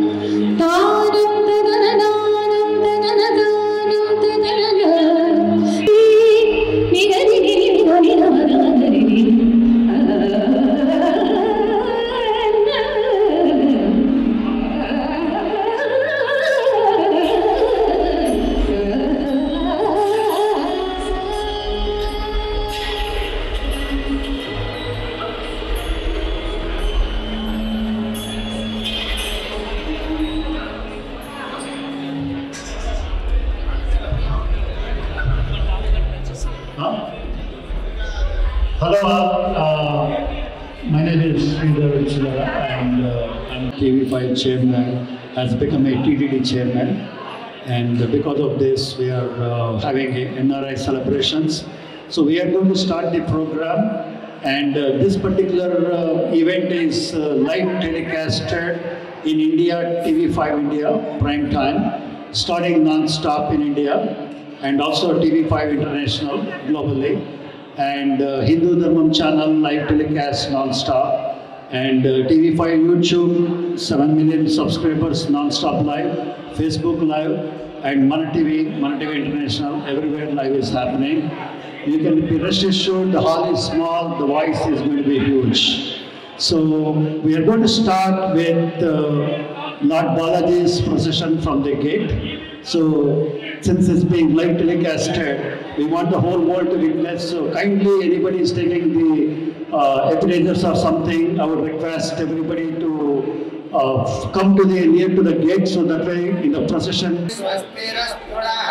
Huh? Hello, uh, my name is Sridhar Uchila and uh, I'm TV5 chairman, has become a TDD chairman. And because of this, we are uh, having a NRI celebrations. So we are going to start the program and uh, this particular uh, event is uh, live telecasted in India, TV5 India, prime time, starting non-stop in India and also TV5 International globally, and uh, Hindu Dharmam channel live telecast non-stop, and uh, TV5 YouTube 7 million subscribers non-stop live, Facebook live, and Mana TV, Mana TV International, everywhere live is happening. You can be rest assured the hall is small, the voice is going to be huge. So we are going to start with uh, Lord Balaji's procession from the gate. So since it's being live telecasted, we want the whole world to witness. So kindly, anybody is taking the uh, appetizers or something, I would request everybody to uh, come to the near to the gate so that way in the procession. स्वस्तिरस्तुडः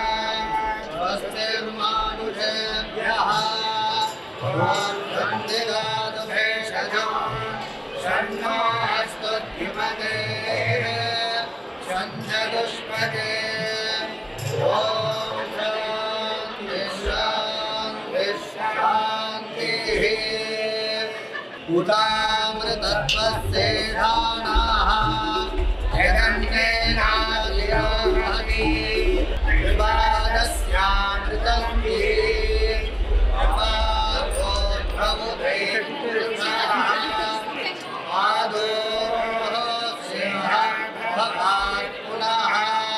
स्वस्तिर्मानुषेभ्यः भगवन्दिगादभेषजम् षण्णो हस्तद्युमते षञ्जगुष्पते ॐ शान्ति शान्तिः उतामृतत्वस्येधानाः जगन्नेनादिरोहति विवादस्यामृतं अपादोद्भवते पुरुषः आदो सिंहः भवात् पुनः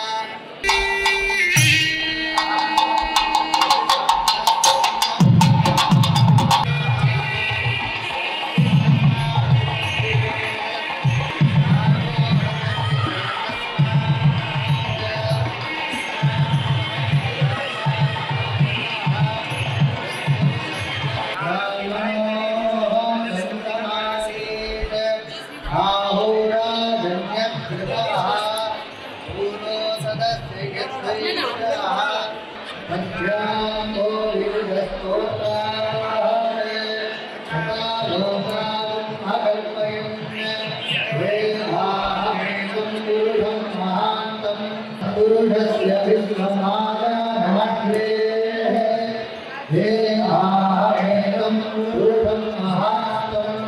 पुरुषस्य विश्वमानमग्रे हे आहेदं पुरुषं महात्मम्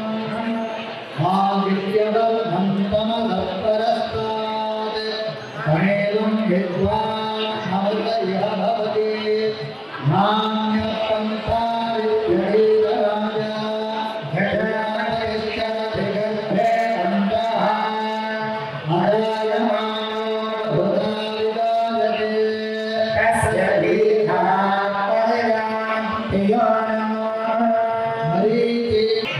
आदित्यवर्णं तमदपरस्तात् गणेदं विद्वान् अमृत इह भवति नान्यपन्थायुक्तैकराज घटायश्चरधिगर्भे अन्तः अरायमाणभुताविदायते तस्य दीर्घः परयान्ति Marichi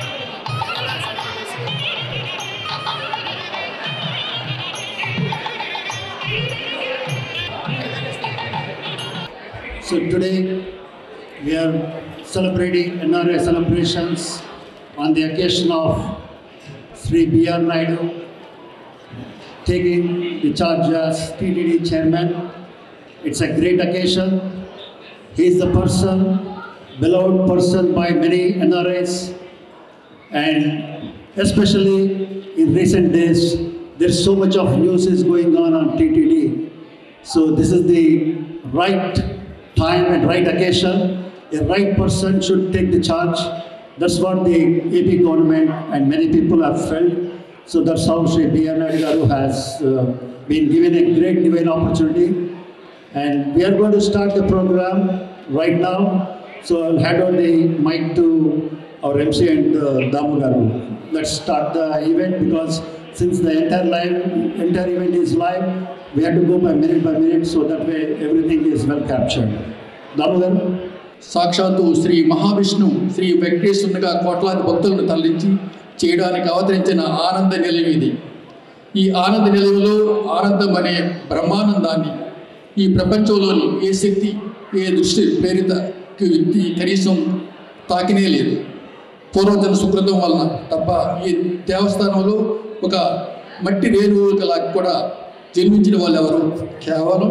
So today we are celebrating NRA celebrations on the occasion of Sri B.R. Naidu taking the charge as TDD chairman. It's a great occasion. He is the person, beloved person by many NRAs, and especially in recent days, there's so much of news is going on on TTD. So this is the right time and right occasion. A right person should take the charge. That's what the AP government and many people have felt. So that's how Sri B. R. Naidu garu has uh, been given a great divine opportunity. And we are going to start the program right now. So I'll hand over the mic to our MC and uh, Damu garu. Let's start the event because since the entire live, entire event is live, we have to go by minute by minute so that way everything is well captured. Damodar? సాక్షాత్తు శ్రీ మహావిష్ణు శ్రీ వెంకటేశ్వరునిగా కోట్లాది భక్తులను తరలించి చేయడానికి అవతరించిన ఆనంద నిలయం ఇది ఈ ఆనంద నిలయంలో ఆనందం అనే బ్రహ్మానందాన్ని ఈ ప్రపంచంలోని ఏ శక్తి ఏ దృష్టి ప్రేరిత వ్యక్తి కనీసం తాకినే లేదు పూర్వజన సుకృతం వలన తప్ప ఈ దేవస్థానంలో ఒక మట్టి రేణువులకలా కూడా జన్మించిన వాళ్ళు ఎవరు కేవలం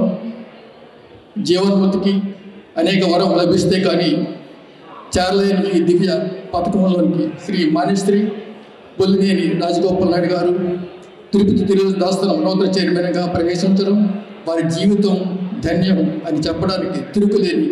జీవన్మతికి అనేక వరం లభిస్తే కానీ చేరలేని ఈ దివ్య పథకంలోనికి శ్రీ మానేశ్రీ బొల్లినేని రాజగోపాల్ నాయుడు గారు తిరుపతి తిరుగు దాస్తనం నూతన చైర్మన్గా ప్రవేశించడం వారి జీవితం ధన్యం అని చెప్పడానికి తిరుగులేని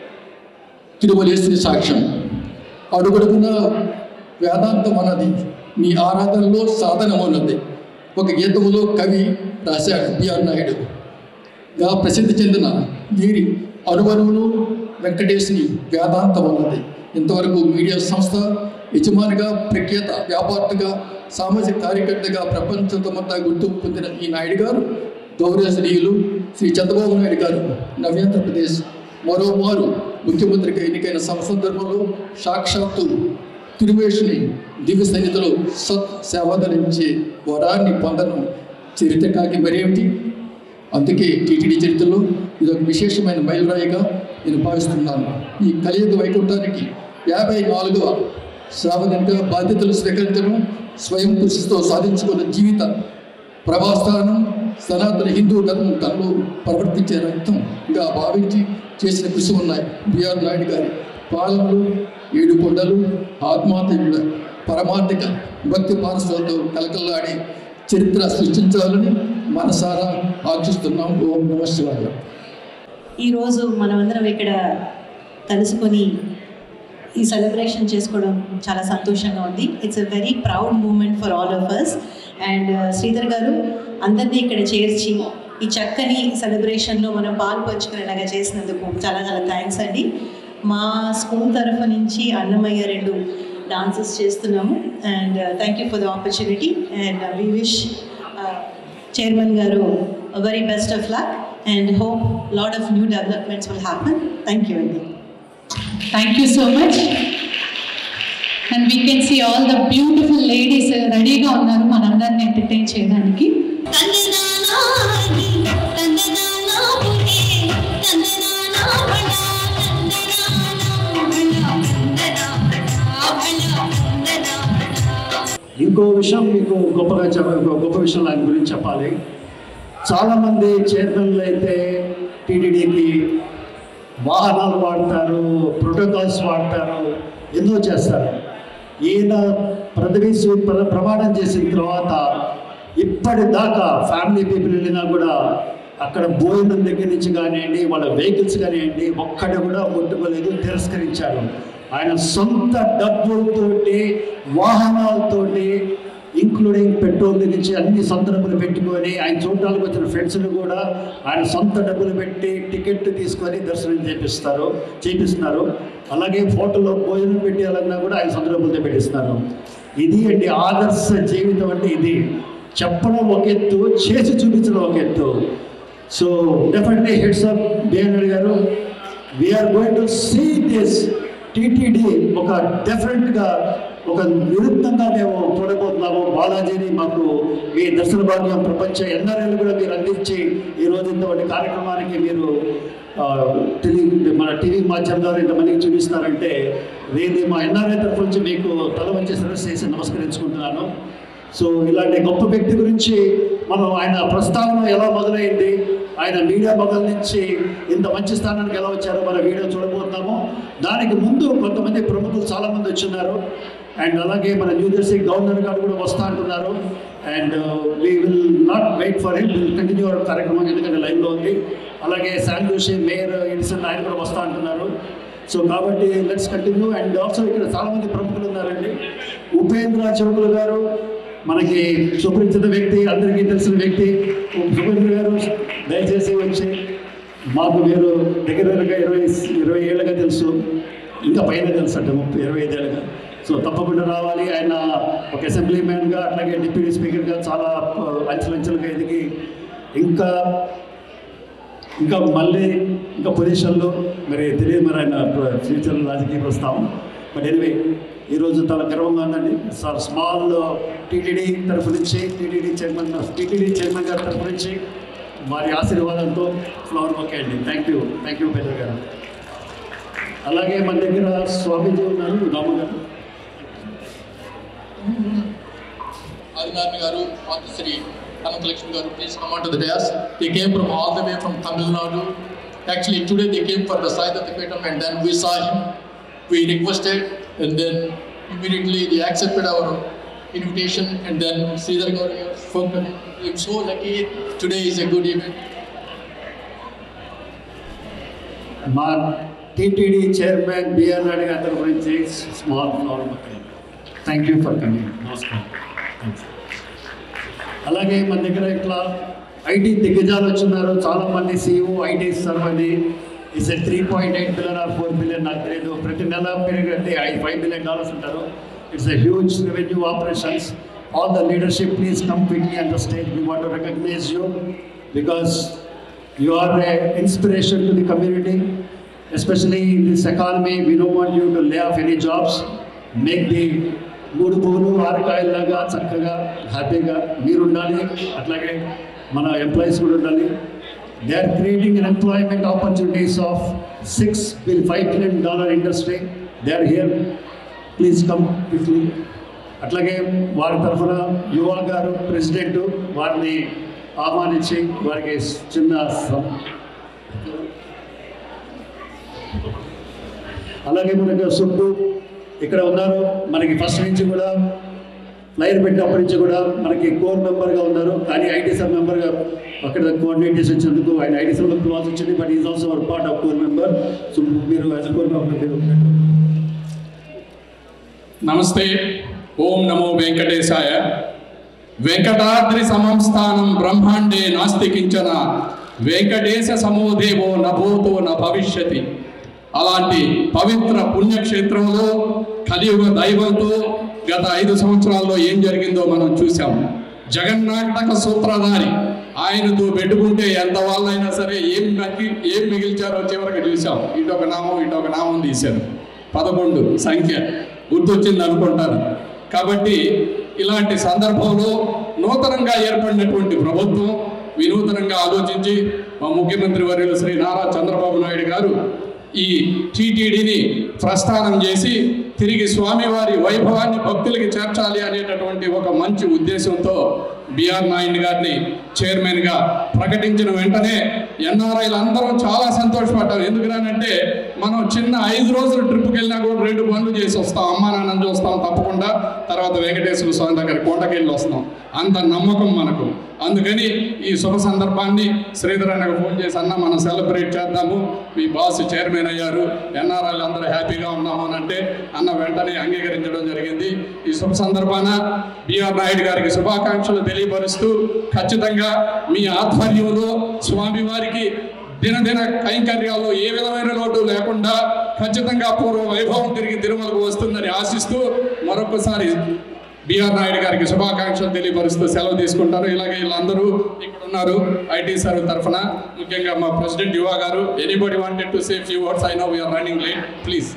తిరుమలేశ్వరి సాక్ష్యం అడుగడుగున వేదాంతం అన్నది మీ ఆరాధనలో సాధనం ఉన్నది ఒక గీతములో కవి రాశాడు బిఆర్ నాయుడు గా ప్రసిద్ధి చెందిన వీరి అనువనువులు వెంకటేశ్వరి వేదాంతం ఉన్నది ఇంతవరకు మీడియా సంస్థ యజమానిగా ప్రఖ్యాత వ్యాపారతగా సామాజిక కార్యకర్తగా ప్రపంచంతమంతా గుర్తింపు పొందిన ఈ నాయుడు గారు గౌరవశ్రీయులు శ్రీ చంద్రబాబు నాయుడు గారు నవ్యాంధ్రప్రదేశ్ మరోమారు ముఖ్యమంత్రిగా ఎన్నికైన సందర్భంలో సాక్షాత్తు తిరువేషుని దివ్య సన్నిధిలో సత్ సేవదరించే వరాన్ని పొందడం చరిత్ర కాకి మరేమిటి అందుకే టీటీడీ చరిత్రలో ఇది ఒక విశేషమైన మైలురాయిగా నేను భావిస్తున్నాను ఈ కలియుగ వైకుంఠానికి యాభై నాలుగవ శ్రావణంగా బాధ్యతలు స్వీకరించడం స్వయం కృషితో సాధించుకున్న జీవిత ప్రభాస్థానం సనాతన హిందూ ధర్మం తనలో ప్రవర్తించే రక్తంగా భావించి చేసిన కృషి ఉన్నాయి బిఆర్ నాయుడు గారి పాలనలు ఏడు కొండలు ఆత్మాతయుల పరమార్థిక భక్తి పారస్వాలతో కలకల్లాడే చరిత్ర సృష్టించాలని మనసారా ఆక్షిస్తున్నాం ఓం నమ శివాయ ఈరోజు మనమందరం ఇక్కడ కలుసుకొని ఈ సెలబ్రేషన్ చేసుకోవడం చాలా సంతోషంగా ఉంది it's a very proud moment for all of us and Sridhar garu అందరినీ ఇక్కడ చేర్చి ఈ చక్కని సెలబ్రేషన్లో మనం పాలు పంచుకునేలాగా చేసినందుకు చాలా చాలా థ్యాంక్స్ అండి మా స్కూల్ తరఫు నుంచి అన్నమయ్య రెండు డాన్సెస్ చేస్తున్నాము and thank you for the opportunity and we wish chairman garu very best of luck and hope lot of new developments will happen thank you అండి thank you so much and we can see all the beautiful ladies రెడీగా ఉన్నారు మనందరిని entertain చేయడానికి ತಂದನಾನಾಗಿ ತಂದನಾನಾಪುಗೆ ತಂದನಾನಾ ಬಣ ತಂದನಾನಾ ಬಣ ತಂದನಾ ಬಣ ತಂದನಾ ఇంకో విషయం మీకు గొప్పగా చెప్ప గొప్ప విషయం ఆయన గురించి చెప్పాలి చాలామంది చైర్మన్లు అయితే టీటీడీకి వాహనాలు వాడతారు ప్రోటోకాల్స్ వాడతారు ఎన్నో చేస్తారు ఈయన పదవి స్వీ- ప్ర- ప్రమాణం చేసిన తర్వాత ఇప్పటిదాకా ఫ్యామిలీ పీపుల్ వెళ్ళినా కూడా అక్కడ భోజనం దగ్గర నుంచి కానివ్వండి వాళ్ళ వెహికల్స్ కానివ్వండి ఒక్కటి కూడా ముట్టుకోలేదు తిరస్కరించారు ఆయన సొంత డబ్బులతోటి వాహనాలతోటి ఇంక్లూడింగ్ పెట్రోల్ దగ్గర నుంచి అన్ని సొంత డబ్బులు పెట్టుకొని ఆయన చూడడానికి వచ్చిన ఫ్రెండ్స్ని కూడా ఆయన సొంత డబ్బులు పెట్టి టికెట్ తీసుకొని దర్శనం చేపిస్తారు చేపిస్తున్నారు అలాగే ఫోటోలో భోజనం పెట్టాలన్నా కూడా ఆయన సొంత డబ్బులతో పెట్టిస్తున్నారు ఇది అండి ఆదర్శ జీవితం అంటే ఇది చెప్పడం ఒక ఎత్తు చేసి చూపించడం ఒక ఎత్తు so definitely heads up BNR garu we're going to see this TTD ఒక డెఫినెట్గా ఒక విరుద్ధంగా మేము చూడబోతున్నాము బాలాజీని మాకు మీ దర్శన భాగ్యం ప్రపంచ ఎన్ఆర్ఎల్ కూడా మీరు అందించి ఈ రోజు ఇంతటి కార్యక్రమానికి మీరు ఆ, టెలి మన టీవీ మాధ్యమం ద్వారా ఇంతమందికి చూపిస్తున్నారంటే నేను మా ఎన్ఆర్ఐ తరఫు నుంచి మీకు తల వంచి సరస్సు చేసి నమస్కరించుకుంటున్నాను సో ఇలాంటి గొప్ప వ్యక్తి గురించి మనం ఆయన ప్రస్తావన ఎలా మొదలైంది ఆయన మీడియా మొదల నుంచి ఇంత మంచి స్థానానికి ఎలా వచ్చారో మన వీడియో చూడబోతున్నాము దానికి ముందు కొంతమంది ప్రముఖులు చాలామంది వచ్చున్నారు అండ్ అలాగే మన న్యూ జెర్సీ గవర్నర్ గారు కూడా వస్తా అంటున్నారు and we will not wait for him will continue our కార్యక్రమం ఎందుకంటే లైన్లో ఉంది అలాగే శాన్ జోషి మేయర్ ఎడిసన్ ఆయన కూడా వస్తా అంటున్నారు సో కాబట్టి లెట్స్ కంటిన్యూ అండ్ ఆల్సో ఇక్కడ చాలామంది ప్రముఖులు ఉన్నారండి ఉపేంద్ర చౌకులు గారు మనకి సుపరిచిత వ్యక్తి అందరికీ తెలిసిన వ్యక్తి సుపేంద్ర గారు దయచేసి వచ్చి మాకు మీరు దగ్గర దగ్గరగా ఇరవై ఇరవై ఏళ్ళుగా తెలుసు ఇంకా పైన తెలుసు అంటే ముప్పై ఇరవై ఐదేళ్ళుగా సో తప్పకుండా రావాలి ఆయన ఒక అసెంబ్లీ మ్యాన్గా అట్లాగే డిప్యూటీ స్పీకర్గా చాలా ఆ, అంచెలంచెలుగా ఎదిగి ఇంకా ఇంకా మళ్ళీ ఇంకా పొజిషన్లో మరి తెలియదు మరి ఆయన ఫ్యూచర్ రాజకీయ ప్రస్తావం బట్ ఎనివే ఈరోజు చాలా గర్వంగా ఉందండి సార్ స్మాల్ టీటీడీ తరఫు నుంచి టీటీడీ చైర్మన్ టీటీడీ చైర్మన్ గారి తరఫు నుంచి వారి ఆశీర్వాదంతో ఫ్లవర్ బొకే అండి థ్యాంక్ యూ థ్యాంక్ యూ పెద్ద గారు అలాగే మన దగ్గర స్వామీజీ ఉన్నారు రాము గారు ఆదినారాయణ గారు Matrusri Anantalakshmi garu please come to the dais they came from all the way from Tamil Nadu actually today they came for the Saitha Peetham and then we saw him we requested and then immediately they accepted our invitation and then Sridhar Gauri spoken. I'm so lucky today is a good event. మా TTD chairman BR Naidu గారి తరఫు నుంచి small flower bouquet thank you for coming నమస్కారం Thanks. అలాగే మన దగ్గర ఇట్లా IT దిగ్గజాలు వచ్చినారు చాలా మంది సీఈఓ ఐటీ సర్వ్ అని is three point eight billion or four billion నాకు తెలియదు ప్రతి నెల పెరిగంటే ఐదు ఫైవ్ బిలియన్ డాలర్స్ ఉంటారు it's a huge revenue operations all the leadership please come quickly on the stage we want to recognise you because you are an inspiration to the community, especially in this economy. We don't want you to lay off any jobs. Make the మూడు పువ్వులు ఆరకాయల్లాగా చక్కగా హ్యాపీగా మీరు ఉండాలి అట్లాగే మన employees కూడా ఉండాలి they are creating an employment opportunities of six bil five billion dollar industry they are here please come quickly అట్లాగే వారి తరఫున యువ గారు ప్రెసిడెంట్ వారిని ఆహ్వానించి వారికి చిన్న సం- అలాగే మనకు సుబ్బు ఇక్కడ ఉన్నారు మనకి ఫస్ట్ నుంచి కూడా ఫ్లైర్ పెట్టినప్పటి నుంచి కూడా మనకి కోర్ మెంబర్గా ఉన్నారు కానీ ఐటీ సబ్ మెంబర్గా అక్కడ కోఆర్డినేట్ చేసి వచ్చినందుకు ఆయన ఐటీ సబ్లో క్లాస్ వచ్చింది but is also our part of core member so మీరు యాజ్ కోర్ మెంబర్ మీరు నమస్తే ఓం నమో వెంకటేశాయ వెంకటాద్రి సమం స్థానం బ్రహ్మాండే నాస్తి కించన వెంకటేశ సమోదేవో నభూతో న భవిష్యతి అలాంటి పవిత్ర పుణ్యక్షేత్రంలో కలియుగ దైవంతో గత ఐదు సంవత్సరాల్లో ఏం జరిగిందో మనం చూసాం జగన్నాటక సూత్రధారి ఆయనతో పెట్టుకుంటే ఎంత వాళ్ళైనా సరే ఏం నక్కి ఏం మిగిల్చారో చివరికి చూసాం ఇటొక నామం ఇటొక నామం తీశారు పదకొండు సంఖ్య గుర్తొచ్చింది అనుకుంటాను కాబట్టి ఇలాంటి సందర్భంలో నూతనంగా ఏర్పడినటువంటి ప్రభుత్వం వినూతనంగా ఆలోచించి మా ముఖ్యమంత్రి వర్యులు శ్రీ నారా చంద్రబాబు నాయుడు గారు ఈ టీటీడీని ప్రస్థానం చేసి తిరిగి స్వామివారి వైభవాన్ని భక్తులకి చేర్చాలి అనేటటువంటి ఒక మంచి ఉద్దేశంతో బిఆర్ నాయుడు గారిని చైర్మన్గా ప్రకటించిన వెంటనే ఎన్ఆర్ఐలు అందరం చాలా సంతోషపడ్డారు ఎందుకనంటే మనం చిన్న ఐదు రోజులు ట్రిప్కి వెళ్ళినా కూడా రెండు పనులు చేసి వస్తాం అమ్మా నాన్నని చూస్తాం తప్పకుండా తర్వాత వెంకటేశ్వర స్వామి దగ్గర కోటకెళ్ళి వస్తాం అంత నమ్మకం మనకు అందుకని ఈ శుభ సందర్భాన్ని శ్రీధర్ అన్నకు ఫోన్ చేసి అన్న మనం సెలబ్రేట్ చేద్దాము మీ బాస్ చైర్మన్ అయ్యారు ఎన్ఆర్ఐలు అందరూ హ్యాపీగా ఉన్నాము అని అంటే అన్న వెంటనే అంగీకరించడం జరిగింది ఈ శుభ సందర్భాన బిఆర్ నాయుడు గారికి శుభాకాంక్షలు తెలియపరుస్తూ ఖచ్చితంగా మీ ఆధ్వర్యంలో స్వామివారికి దినదిన కైంకర్యాల్లో ఏ విధమైన లోటు లేకుండా ఖచ్చితంగా పూర్వ వైభవం తిరిగి తిరుమలకు వస్తుందని ఆశిస్తూ మరొకసారి బిఆర్ నాయుడు గారికి శుభాకాంక్షలు తెలియపరుస్తూ సెలవు తీసుకుంటారు ఇలాగే వీళ్ళందరూ ఇక్కడ ఉన్నారు ఐటీ సర్వ్ తరఫున ముఖ్యంగా మా president Yuva garu anybody wanted to say few words I know we're running late please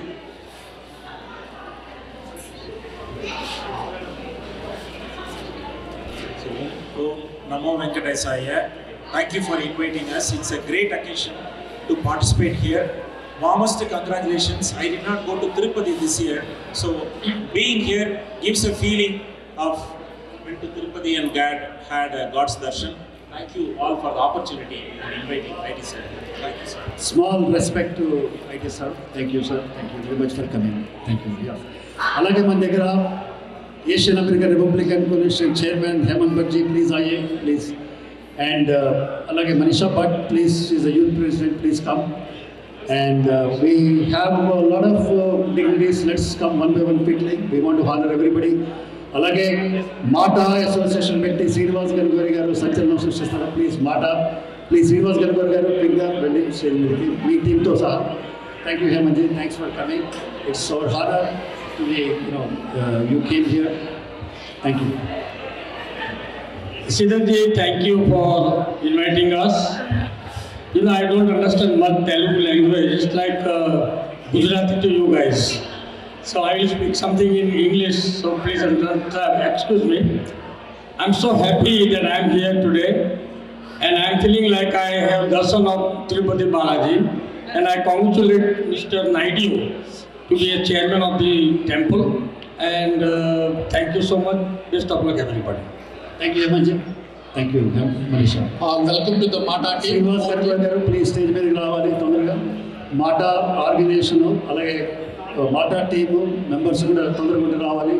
Om Namo Venkatesaya. Thank you for inviting us. It's a great occasion to participate here. Warmest congratulations. I did not go to Tirupati this year, so being here gives a feeling of went to Tirupati and God had a God's darshan. Thank you all for the opportunity and inviting. Thank you, sir. Thank you, sir. Small respect to IT sir thank you sir thank you very much for coming thank you అలాగే మన దగ్గర Asian American Republican commission chairman Hemant Bhattji please ఆయే please and అలాగే Manisha Bhatt please is a youth president please come and we have lot of dignities let's come one by one quickly we want honour everybody అలాగే MATA association పెట్టి శ్రీనివాస్ గన్గోరి గారు సంచలనం సృష్టిస్తారు please మాటా please Srinivas గన్గోరి గారు క్విక్గా రండి స్టేజ్ మీదకి మీ టీంతో సహా thank you Hemant thanks for coming it's our honour today, you know, uh, you came here. Thank you. Siddharji, thank you for inviting us. You know, I don't understand much Telugu language. It's like uh, Gujarati to you guys. So I will speak something in English. So please under- uh, excuse me. I'm so happy that I'm here today, and I'm feeling like I have darshan of Tirupati Balaji, and I congratulate Mr. Naidu to be a chairman of the temple. And uh, thank you so much. Best of luck, everybody. Thank you, Hemant. Thank you, Hem- Manisha. Welcome to the MATA team Srinivas Gatla garu please stage మీదకి రావాలి తొందరగా మాటా organisation అలాగే మాటా team members కూడా తొందరగా ఉండి రావాలి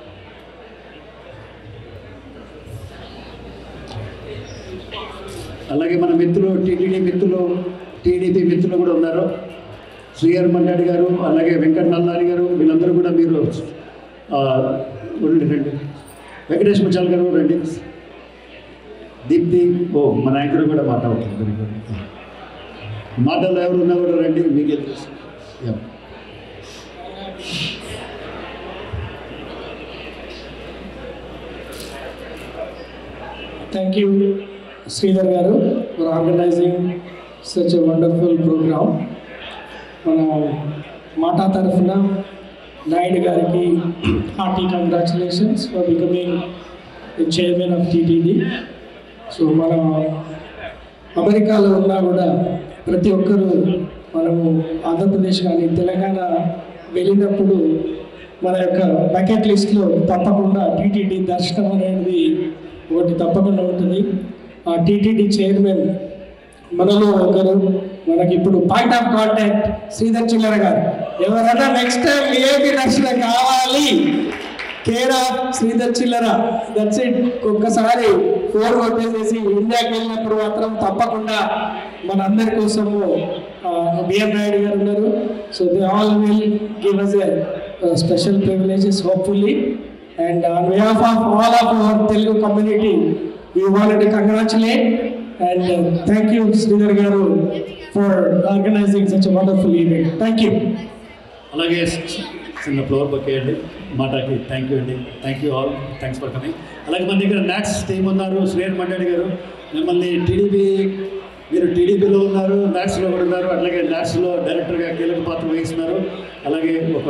అలాగే మన మిత్రులు టీటీడీ మిత్రులు టీడీపీ మిత్రులు కూడా ఉన్నారు శ్రీఆర్ మండాడి గారు అలాగే వెంకట నల్లారి గారు వీళ్ళందరూ కూడా మీరు ఆ, ఉండండి రండి వెంకటేష్ ముచ్చాల్ గారు రండి దీప్తి ఓ మన యాంకర్ కూడా మాట్లాడుతుంది వెరీ గుడ్ మాటలు ఎవరు ఉన్నా కూడా రండి మీకే తెలుసు Yeah. Thank you, Sridhar Garu, for organizing such a wonderful program. మన మాటా తరఫున నాయుడు గారికి hearty congratulations for becoming chairman of TTD so మన అమెరికాలో ఉన్నా కూడా ప్రతి ఒక్కరూ మనము ఆంధ్రప్రదేశ్ కానీ తెలంగాణ వెళ్ళినప్పుడు మన యొక్క బకెట్ లిస్ట్లో తప్పకుండా టీటీడీ దర్శనం అనేది ఒకటి తప్పకుండా ఉంటుంది ఆ టీటీడీ చైర్మన్ మనలో ఒకరు మనకి ఇప్పుడు పాయింట్ ఆఫ్ కాంటాక్ట్ శ్రీధర్ చిల్లర గారు ఎవరైనా నెక్స్ట్ టైం ఏపీ దర్శనం కావాలి care of Sridhar Chillara that's it ఒక్కసారి ఫోన్ కొట్టేసేసి ఇండియాకి వెళ్ళినప్పుడు మాత్రం తప్పకుండా మన అందరి కోసము బిఎం నాయుడు గారు ఉన్నారు so they all will give us a special privileges hopefully and on behalf of all of our Telugu community we want to congratulate and thank you Sridhar garu for organising such wonderful event thank you అలాగే చిన్న flower బొక్కేయండి మాటకి thank you అండి thank you all thanks for coming అలాగే మన దగ్గర NATS team ఉన్నారు శ్రీహర్ మండాడి గారు మిమ్మల్ని టీడీపీ మీరు టీడీపీలో ఉన్నారు నాట్స్లో కూడా ఉన్నారు అట్లాగే నాట్స్లో డైరెక్టర్గా కీలక పాత్ర వహిస్తున్నారు అలాగే ఒక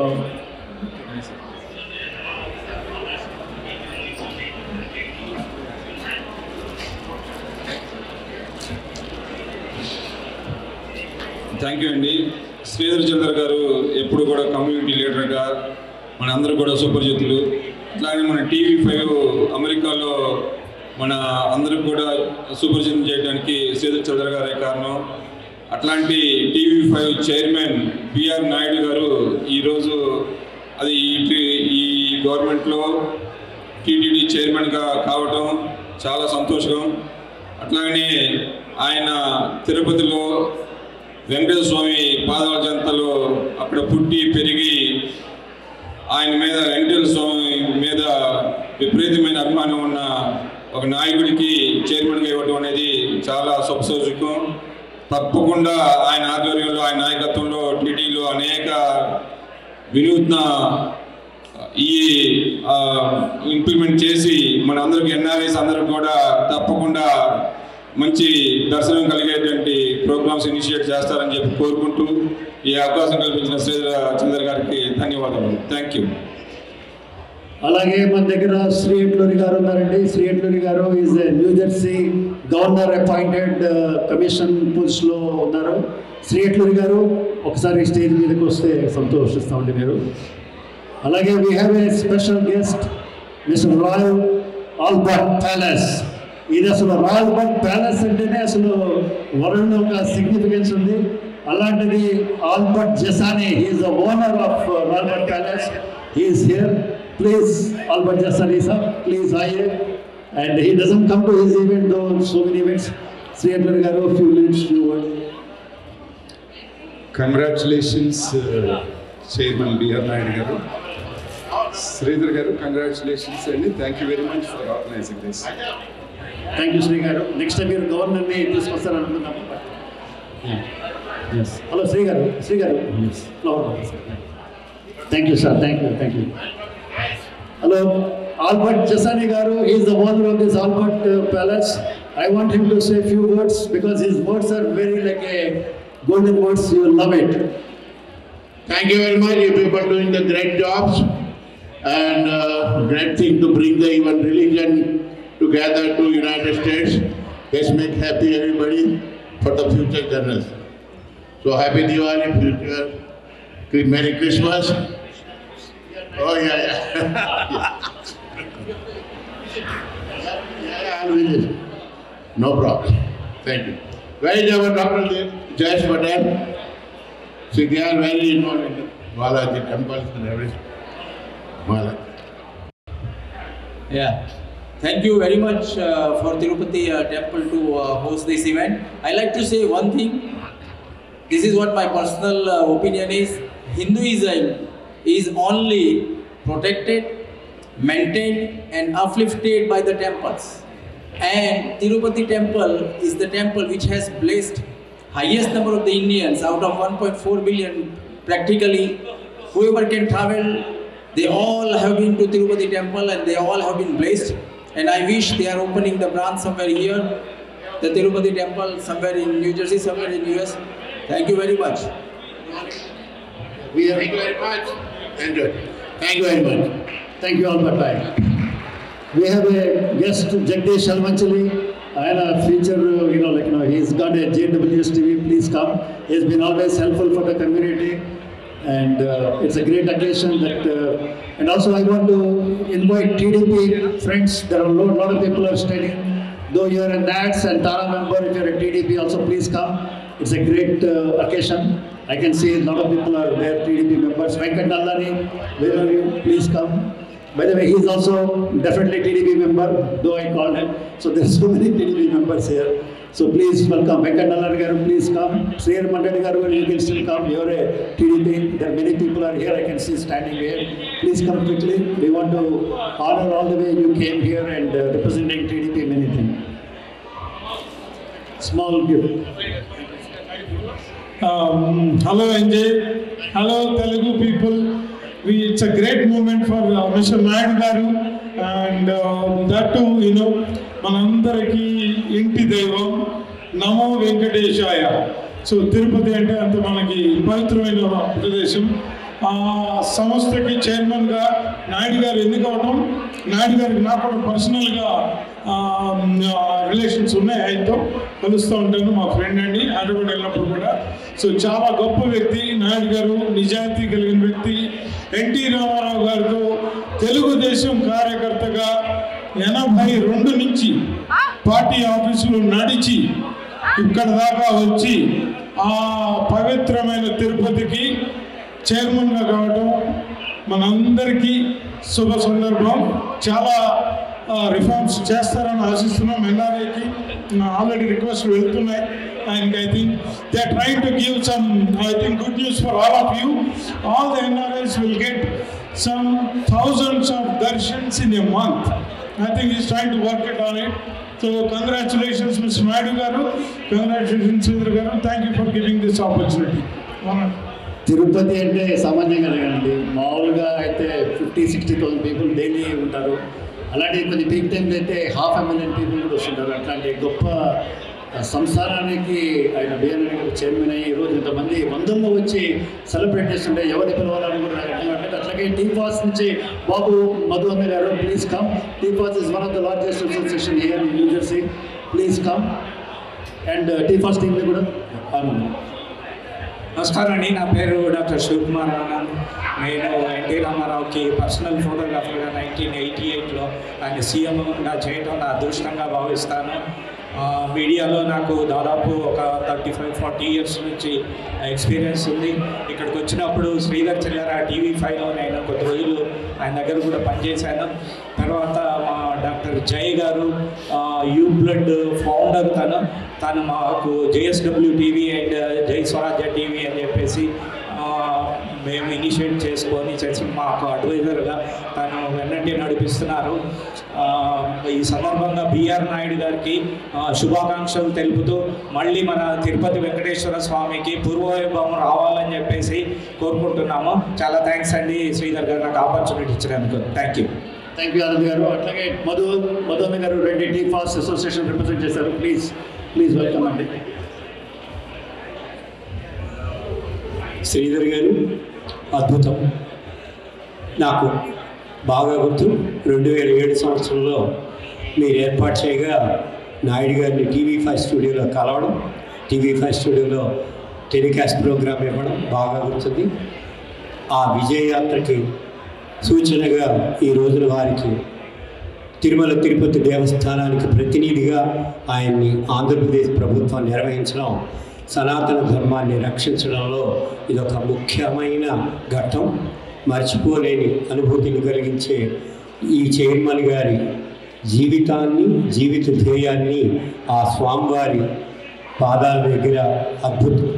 థ్యాంక్ యూ అండి శ్రీధర్ చంద్ర గారు ఎప్పుడు కూడా కమ్యూనిటీ లీడర్గా మన అందరూ కూడా సుపరిచితులు అట్లాగే మన టీవీ ఫైవ్ అమెరికాలో మన అందరికి కూడా సుపరిచితం చేయడానికి శ్రీధర్ చంద్ర గారే కారణం అట్లాంటి TV five chairman BR Naidu garu ఈరోజు అది ఈ ఈ గవర్నమెంట్లో టీటీడీ చైర్మన్గా కావటం చాలా సంతోషం అట్లాగనే ఆయన తిరుపతిలో వెంకటేశ్వర స్వామి పాదాల జంతలో అక్కడ పుట్టి పెరిగి ఆయన మీద వెంకటేశ్వర స్వామి మీద విపరీతమైన అభిమానం ఉన్న ఒక నాయకుడికి చైర్మన్గా ఇవ్వడం అనేది చాలా శుభసూచకం తప్పకుండా ఆయన ఆధ్వర్యంలో ఆయన నాయకత్వంలో టీటీలో అనేక వినూత్న ఈ ఇంప్లిమెంట్ చేసి మన అందరికి ఎన్ఆర్ఐస్ అందరికి కూడా తప్పకుండా మంచి దర్శనం కలిగేటువంటి ప్రోగ్రామ్స్ ఇనిషియేట్ చేస్తారని చెప్పి కోరుకుంటూ ఈ అవకాశం కల్పించిన శ్రీధర చంద్ర గారికి ధన్యవాదాలు థ్యాంక్ యూ అలాగే మన దగ్గర శ్రీ ఎట్లూరి గారు ఉన్నారండి Shri Etluri garu is New Jersey governor appointed commission పోస్ట్లో ఉన్నారు శ్రీ ఎట్లూరి గారు ఒకసారి స్టేజ్ మీదకి వస్తే సంతోషిస్తామండి మీరు అలాగే we have a special guest mister Royal Albert Palace ఇది అసలు రాయల్ బర్ట్ ప్యాలెస్ అంటేనే అసలు వరల్డ్లో ఒక సిగ్నిఫికెన్స్ ఉంది అలాంటిది Albert Jasani he's the owner of Royal Bert Palace he's here please Albert Jasani sir please ఆయే and he doesn't come to his event though so many events Shri Atlur garu few minutes few word congratulations chairman BR Naidu garu Sridhar garu congratulations అండి thank you very much for organising this thank you Shri garu next time మీరు గవర్నర్ని తీసుకొస్తారనుకుంటున్నాము hello Shri garu Shri garu flower Thank you, sir. Thank you. Thank you. Hello, Albert Jasani Garu. He is the owner of this Albert uh, Palace. I want him to say a few words because his words are very like a golden words. You will love it. Thank you very much. You people are doing the great jobs and uh, great thing to bring the even religion together to United States. Let's make happy everybody for the future generation. So happy Diwali, future. Merry Christmas. Oh yeah, yeah. yeah, I'll visit. No problem. Thank you. Where is our Dr. Jayesh Patel? See, they are very involved in the Balaji temples and everything. Balaji. Yeah. Thank you very much uh, for Tirupati uh, Temple to uh, host this event. I like to say one thing. This is what my personal uh, opinion is. Hinduism is only protected, maintained, and uplifted by the temples. And Tirupati Temple is the temple which has blessed highest number of the Indians out of 1.4 billion practically. Whoever can travel, they all have been to Tirupati Temple and they all have been blessed. And I wish they are opening the branch somewhere here, the Tirupati Temple somewhere in New Jersey, somewhere in US. Thank you very much. We are thank you very much. Enjoy. Thank you very much. Thank you, Albert Bhai. We have a guest, Jagdish Almanchali. ఆయన future you know like you know he's got a JWS TV please come he's been always helpful for the community and uh, it's a great occasion that uh, and also I want to invite TDP friends there are a lot, lot of people are studying though you're a NATS and Tara member if you're a TDP also please come it's a great uh, occasion I can see a lot of people are there TDP members Venkat Nallani where are you please come by the way, he is also definitely TDP member, though I called him. So there are so many TDP members here. So please welcome Venkat Nallar garu, please come. Srir Mandali garu, you can still come. You are a TDP. There are many people are here. I can see standing here. Please come quickly. We want to honor all the way you came here and uh, representing TDP many things. Small gift. Um, hello, NJ. Hello, Telugu people. We, it's a great moment for uh, Mr. Nayadu garu and uh, that too, you know, మనందరికీ ఇంటి దైవం నమో వెంకటేశాయ so Tirupati అంటే అంత మనకి పవిత్రమైన ప్రదేశం ఆ సంస్థకి చైర్మన్గా నాయుడు గారు ఎన్నిక అవడం నాయుడు గారికి నాకు కూడా పర్సనల్గా రిలేషన్స్ ఉన్నాయి ఆయనతో కలుస్తూ ఉంటాను మా ఫ్రెండ్ అండి హైదరాబాద్ వెళ్ళినప్పుడు కూడా సో చాలా గొప్ప వ్యక్తి నాయుడు గారు నిజాయితీ కలిగిన వ్యక్తి ఎన్టీ రామారావు గారితో తెలుగుదేశం కార్యకర్తగా ఎనభై రెండు నుంచి పార్టీ ఆఫీసులో నడిచి ఇక్కడ దాకా వచ్చి ఆ పవిత్రమైన తిరుపతికి చైర్మన్గా కావడం మనందరికీ శుభ సందర్భం చాలా రిఫార్మ్స్ చేస్తారని ఆశిస్తున్నాం ఎన్ఆర్ఐకి ఆల్రెడీ రిక్వెస్ట్ వెళ్తున్నాయి and I think they are trying to give some I think good news for all of you all the NRIs will get some thousands of darshans in a month. I think he's trying to work it on it. So congratulations, Mr. Naidu Garu. Congratulations, Sridhar Garu. Thank you for giving this opportunity. Honored. Tirupati అంటే సామాన్యంగా లేదండి మామూలుగా అయితే fifty sixty thousand people daily ఉంటారు అలాంటి కొన్ని peak టైంలో అయితే హాఫ్ మిలియన్ పీపుల్ కూడా వస్తుంటారు అట్లాంటి గొప్ప ఆ, సంస్థానానికి ఆయన బిఎన్ఐ చైర్మన్ అయ్యి ఈరోజు ఇంతమంది వందల్లో వచ్చి సెలబ్రేట్ చేస్తుంటే ఎవరిని పిలవాలని కూడా నాకు అర్థం కావట్లేదు అట్లాగే టీపాస్ నుంచి బాబు మధు అన్న గారు please come TFAS is one of the largest association here in New Jersey please come and TFAS టీమ్ని కూడా ఆనందం నమస్కారం అండి నా పేరు డాక్టర్ శివకుమార్ ఆనంద్ నేను ఎన్టీ రామారావుకి పర్సనల్ ఫోటోగ్రాఫర్గా నైన్టీన్ ఎయిటీ ఎయిట్లో ఆయన సీఎంగా చేయడం నా అదృష్టంగా భావిస్తాను ఆ, మీడియాలో నాకు దాదాపు ఒక థర్టీ ఫైవ్ ఫార్టీ ఇయర్స్ నుంచి ఎక్స్పీరియన్స్ ఉంది ఇక్కడికి వచ్చినప్పుడు శ్రీధర్ చిల్లర టీవీ ఫైవ్లో నేను కొద్ది రోజులు ఆయన దగ్గర కూడా పనిచేశాను తర్వాత మా డాక్టర్ జయ్ గారు యూ బ్లడ్ ఫౌండర్ తను తను మాకు జేఎస్డబ్ల్యూ టీవీ అండ్ జై స్వరాజ్య టీవీ అని చెప్పేసి ఆ, మేము ఇనిషియేట్ చేసుకొని చేసి మాకు అడ్వైజర్గా తను వెన్నంటి నడిపిస్తున్నారు ఆ, ఈ సందర్భంగా బిఆర్ నాయుడు గారికి ఆ, శుభాకాంక్షలు తెలుపుతూ మళ్ళీ మన తిరుపతి వెంకటేశ్వర స్వామికి పూర్వవైభవం రావాలని చెప్పేసి కోరుకుంటున్నాము చాలా థ్యాంక్స్ అండి శ్రీధర్ గారు నాకు ఆపర్చునిటీ ఇచ్చినందుకు thank you thank you Anand గారు అట్లాగే మధు మధున్న గారు రెండు టీ ఫాస్ట్ అసోసియేషన్ రిప్రజెంట్ చేశారు ప్లీజ్ ప్లీజ్ వెల్కమ్ అండి శ్రీధర్ గారు అద్భుతం నాకు బాగా గుర్తు రెండు వేల ఏడు సంవత్సరంలో మీరు ఏర్పాటు చేయగా నాయుడు గారిని టీవీ ఫైవ్ స్టూడియోలో కలవడం టీవీ ఫైవ్ స్టూడియోలో టెలికాస్ట్ ప్రోగ్రామ్ ఇవ్వడం బాగా గుర్తుంది ఆ విజయయాత్రకి సూచనగా ఈ రోజున వారికి తిరుమల తిరుపతి దేవస్థానానికి ప్రతినిధిగా ఆయన్ని ఆంధ్రప్రదేశ్ ప్రభుత్వం నిర్వహించడం సనాతన ధర్మాన్ని రక్షించడంలో ఇదొక ముఖ్యమైన ఘట్టం మర్చిపోలేని అనుభూతిని కలిగించే ఈ చైర్మన్ గారి జీవితాన్ని జీవిత ధ్యేయాన్ని ఆ స్వామివారి పాదాల దగ్గర అద్భుతం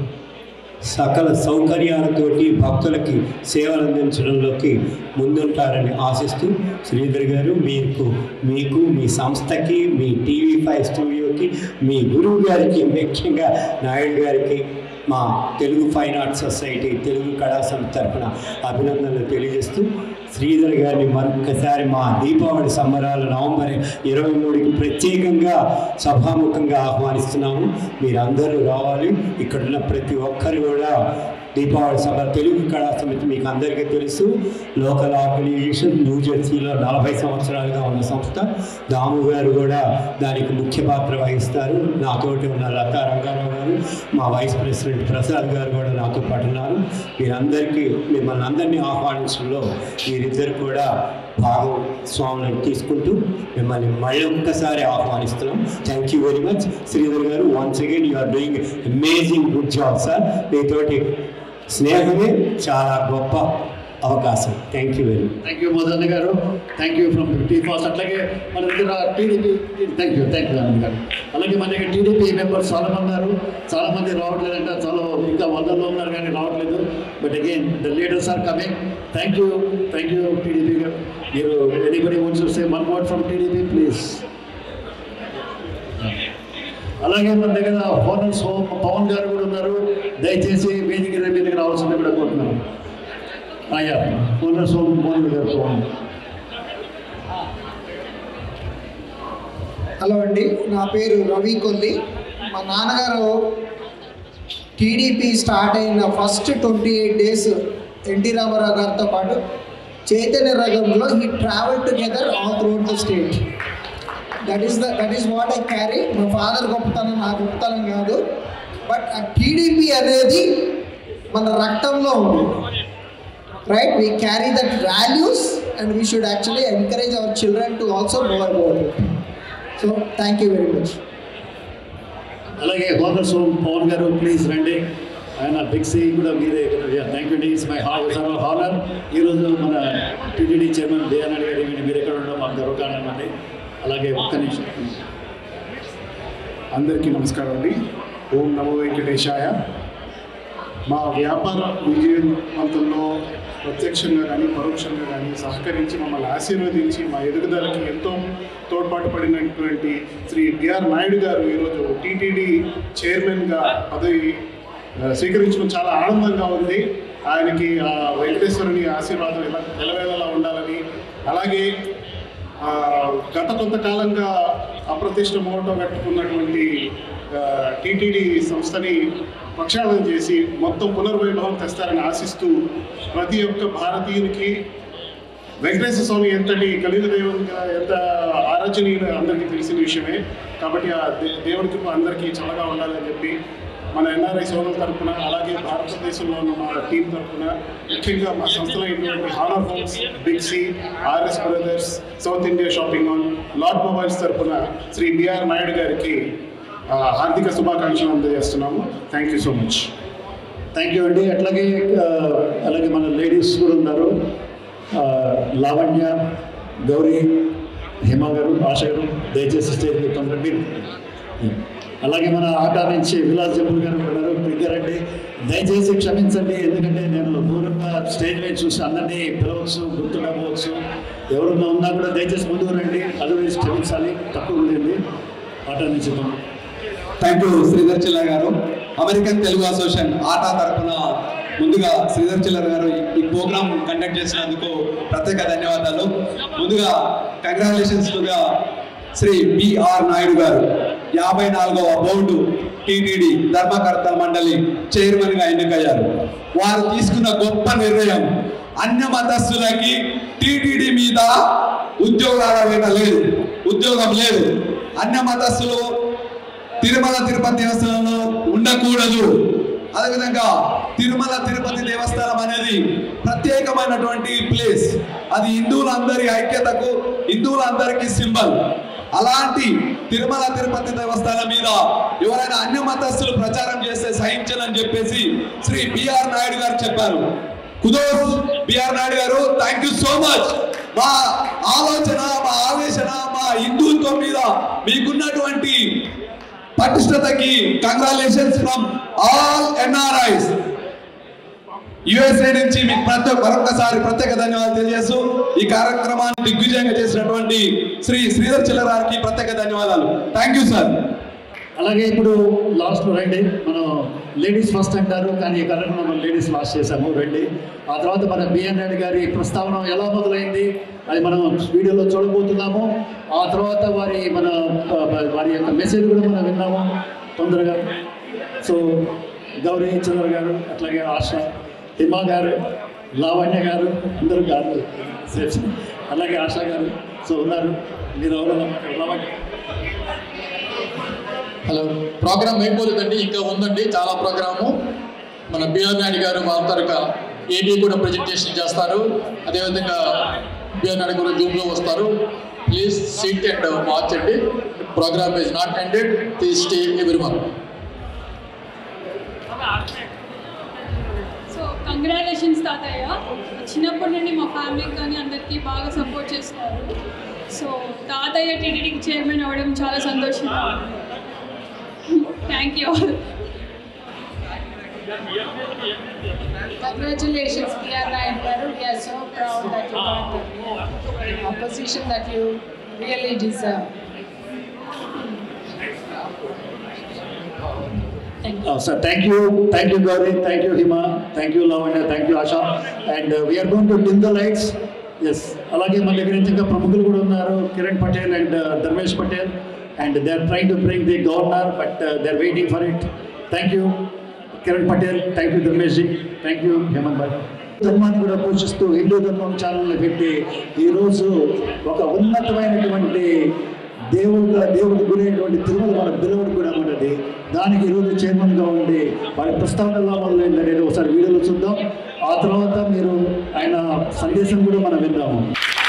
సకల సౌకర్యాలతోటి భక్తులకి సేవలు అందించడంలోకి ముందుంటారని ఆశిస్తూ శ్రీధర్ గారు మీకు మీకు మీ సంస్థకి మీ టీవీ ఫైవ్ స్టూడియోకి మీ గురువు గారికి ముఖ్యంగా నాయుడు గారికి మా Telugu fine arts society Telugu కళా సంస్థ తరఫున అభినందనలు తెలియజేస్తూ శ్రీధర్ గారిని మరొకసారి మా దీపావళి సంబరాలు నవంబర్ ఇరవై మూడుకి ప్రత్యేకంగా సభాముఖంగా ఆహ్వానిస్తున్నాము మీరందరూ రావాలి ఇక్కడున్న ప్రతి ఒక్కరు కూడా దీపావళి సభ తెలుగు కళా సమితి మీకు అందరికీ తెలుసు లోకల్ ఆర్గనైజేషన్ న్యూ జెర్సీలో నలభై సంవత్సరాలుగా ఉన్న సంస్థ దాము గారు కూడా దానికి ముఖ్య పాత్ర వహిస్తారు నాతోటి ఉన్న లతా రంగారావు గారు మా వైస్ ప్రెసిడెంట్ ప్రసాద్ గారు కూడా నాతో పాటు ఉన్నారు మీరందరికీ మిమ్మల్ని అందరినీ ఆహ్వానించడంలో మీరిద్దరు కూడా భాగం స్వామిని తీసుకుంటూ మిమ్మల్ని మళ్ళీ ఒక్కసారి ఆహ్వానిస్తున్నాం thank you very much Sridhar గారు once again you are doing amazing good job sir మీతోటి స్నేహమే చాలా గొప్ప అవకాశం thank you very much thank you Madan గారు thank you from TFAS అట్లాగే మన దగ్గర TDP thank you thank you Anand గారు అలాగే మన దగ్గర టీడీపీ మెంబర్స్ చాలా మంది ఉన్నారు చాలా మంది రావట్లేదంట చాలా ఇంకా వందల్లో ఉన్నారు కానీ రావట్లేదు but again the leaders are coming thank you thank you TDP గారు మీరు anybody wants to say one word from TDP please అలాగే మన దగ్గర హోనర్స్ హోమ్ పవన్ గారు కూడా ఉన్నారు దయచేసి వేదిక మీదకి రావాల్సింది కూడా కోరుతున్నాను అయ్యా హోనర్స్ హోమ్ పవన్ గారు పవన్ హలో అండి నా పేరు రవి కొల్లి మా నాన్నగారు టీడీపీ స్టార్ట్ అయిన first twenty eight days NT Rama Rao గారితో పాటు చైతన్య రగంలో ఈ travel together all throughout the state that is the that is what I carry మా ఫాదర్ గొప్పతనం నా గొప్పతనం కాదు బట్ ఆ టీడీపీ అనేది మన రక్తంలో ఉంది right we carry that values and we should actually encourage our children to also know about it so thank you very much అలాగే హోనర్స్ హోమ్ పవన్ గారు ప్లీజ్ రండి ఆయన బిగ్సీ కూడా మీరే thank you it's my honour ఈరోజు మన టీటీడీ చైర్మన్ బిఆర్ నాయుడు గారు ఏమిటి మీరు ఎక్కడ ఉండడం మాకు గర్వకారణం అండి అలాగే ఒక్క నిమిషం అందరికీ నమస్కారం అండి ఓం నమో వెంకటేశాయ మా వ్యాపార విజయవంతంలో ప్రత్యక్షంగా కానీ పరోక్షంగా కానీ సహకరించి మమ్మల్ని ఆశీర్వదించి మా ఎదుగుదలకి ఎంతో తోడ్పాటు పడినటువంటి శ్రీ బిఆర్ నాయుడు గారు ఈరోజు టీటీడీ చైర్మన్గా పదవి ఆ, స్వీకరించడం చాలా ఆనందంగా ఉంది ఆయనకి ఆ వెంకటేశ్వరుని ఆశీర్వాదం ఎలా నిలవేళలా ఉండాలని అలాగే ఆ, గత కొంతకాలంగా అప్రతిష్ట మోటో కట్టుకున్నటువంటి టీటీడీ సంస్థని ప్రక్షాళన చేసి మొత్తం పునర్వైభవం తెస్తారని ఆశిస్తూ ప్రతి ఒక్క భారతీయునికి వెంకటేశ్వర స్వామి ఎంతటి కలిత దేవునిగా ఎంత ఆరాధనీయులు అందరికీ తెలిసిన విషయమే కాబట్టి ఆ దే- దేవుడి కృప అందరికీ చల్లగా ఉండాలని చెప్పి మన ఎన్ఆర్ఐ సోదరుల తరఫున అలాగే భారతదేశంలో ఉన్న మా టీం తరఫున ముఖ్యంగా మా సంస్థలో అయినటువంటి Honour Homes Big C RS Brothers South India shopping mall Lot Mobiles తరఫున శ్రీ బిఆర్ నాయుడు గారికి ఆ, హార్దిక శుభాకాంక్షలు అందజేస్తున్నాము thank you so much thank you అండి అట్లాగే ఆ, అలాగే మన లేడీస్ కూడా ఉన్నారు ఆ, లావణ్య గౌరీ హేమ గారు ఆశ గారు దయచేసి స్టేజ్ మీద తొందరగా మీరు అలాగే మన ఆట నుంచి విలాస్ జబ్బుల్ గారు ఉన్నారు దగ్గరండి దయచేసి క్షమించండి ఎందుకంటే నేను దూరంగా స్టేజ్ మీద చూసి అందరినీ పిలవచ్చు గుర్తుండకపోవచ్చు ఎవరున్నా ఉన్నా కూడా దయచేసి ముందుకు రండి అదర్వైజ్ క్షమించాలి తక్కువ ఉండేది ఆట నుంచి థ్యాంక్ యూ శ్రీధర్ చిల్లర్ గారు అమెరికన్ తెలుగు అసోసియేషన్ ఆటా తరఫున ముందుగా శ్రీధర్ చిల్లర్ గారు ఈ- ఈ ప్రోగ్రామ్ కండక్ట్ చేసినందుకు ప్రత్యేక ధన్యవాదాలు ముందుగా కంగ్రాచులేషన్స్ గా శ్రీ బిఆర్ నాయుడు గారు యాభై నాలుగవ బోర్డు టీటీడీ ధర్మకర్త మండలి చైర్మన్ గా ఎన్నికయ్యారు వారు తీసుకున్న గొప్ప నిర్ణయం అన్య మతస్థులకి టీటీడీ మీద ఉద్యోగాల వేట లేదు ఉద్యోగం లేదు అన్య మతస్థులు తిరుమల తిరుపతి దేవస్థానంలో ఉండకూడదు అదేవిధంగా తిరుమల తిరుపతి దేవస్థానం అనేది ప్రత్యేకమైనటువంటి ప్లేస్ అది హిందువులందరి ఐక్యతకు హిందువులందరికీ సింబల్ అలాంటి తిరుమల తిరుపతి దేవస్థానం మీద ఎవరైనా అన్య మతస్థులు ప్రచారం చేస్తే సహించనని చెప్పేసి శ్రీ బిఆర్ నాయుడు గారు చెప్పారు కుదోస్ బిఆర్ నాయుడు గారు థ్యాంక్ యూ సో మచ్ మా ఆలోచన మా ఆవేశన మా హిందుత్వం మీద మీకున్నటువంటి పటిష్టతకి congratulations from all NRIs USA నుంచి మీకు ప్రతి మరొకసారి ప్రత్యేక ధన్యవాదాలు తెలియజేస్తూ ఈ కార్యక్రమాన్ని దిగ్విజయంగా చేసినటువంటి శ్రీ శ్రీధర్ చిల్లరారికి ప్రత్యేక ధన్యవాదాలు థ్యాంక్ యూ సార్ అలాగే ఇప్పుడు లాస్ట్ రండి మనం లేడీస్ ఫస్ట్ అంటారు కానీ ఈ కార్యక్రమం మనం లేడీస్ లాస్ట్ చేసాము రండి ఆ తర్వాత మన బిఎన్ రెడ్డి గారి ప్రస్తావన ఎలా మొదలైంది అది మనం వీడియోలో చూడబోతున్నాము ఆ తర్వాత వారి మన ఆ, వారి యొక్క మెసేజ్ కూడా మనం విన్నాము తొందరగా సో గౌరీ చంద్ర గారు అట్లాగే ఆశ హిమా గారు లావణ్య గారు అందరూ గారు అలాగే ఆశ గారు సో ఉన్నారు మీరు ఎవరు లావణ్య హలో ప్రోగ్రామ్ అయిపోలేదండి ఇంకా ఉందండి చాలా ప్రోగ్రాము మన బిఆర్ నాయుడు గారు మా తరక ఏబీ కూడా ప్రజెంటేషన్ చేస్తారు అదేవిధంగా బిఆర్ నాయుడు కూడా జూమ్లో వస్తారు ప్లీజ్ సీట్ అండ్ వాచ్ అండి program is not ended please stay everyone so congratulations తాతయ్య చిన్నప్పటి నుండి మా ఫ్యామిలీకి కానీ అందరికీ బాగా సపోర్ట్ చేస్తున్నారు సో తాతయ్య టీటీడీకి చైర్మన్ అవ్వడం చాలా సంతోషంగా thank you Congratulations, P.R. Nayan garu. We are so proud that you got the uh, position that you really deserve. Uh, sir, thank you, thank you, Gauri, thank you, Hima, thank you, Lavanya, thank you, Asha. And uh, we are going to dim the lights. Yes అలాగే మన దగ్గర నుంచి ఇంకా ప్రముఖులు కూడా ఉన్నారు Kiran Patel and Dharmesh Patel and they are trying to bring the governor but they are waiting for it thank you Kiran Patel thank you Dharmesh ji thank you Hemant bhai ధర్మాన్ని కూడా పోషిస్తూ హిందూ ధర్మం ఛానల్ని పెట్టి ఈరోజు ఒక ఉన్నతమైనటువంటి దేవుడుగా దేవుడి గురైనటువంటి తిరుమల మన బిలవుడు కూడా ఉన్నది దానికి ఈరోజు చైర్మన్గా ఉండి వారి ప్రస్తావన ఎలా మొదలైంది అనేది ఒకసారి వీడియోలో చూద్దాం ఆ తర్వాత మీరు ఆయన సందేశం కూడా మనం విందాము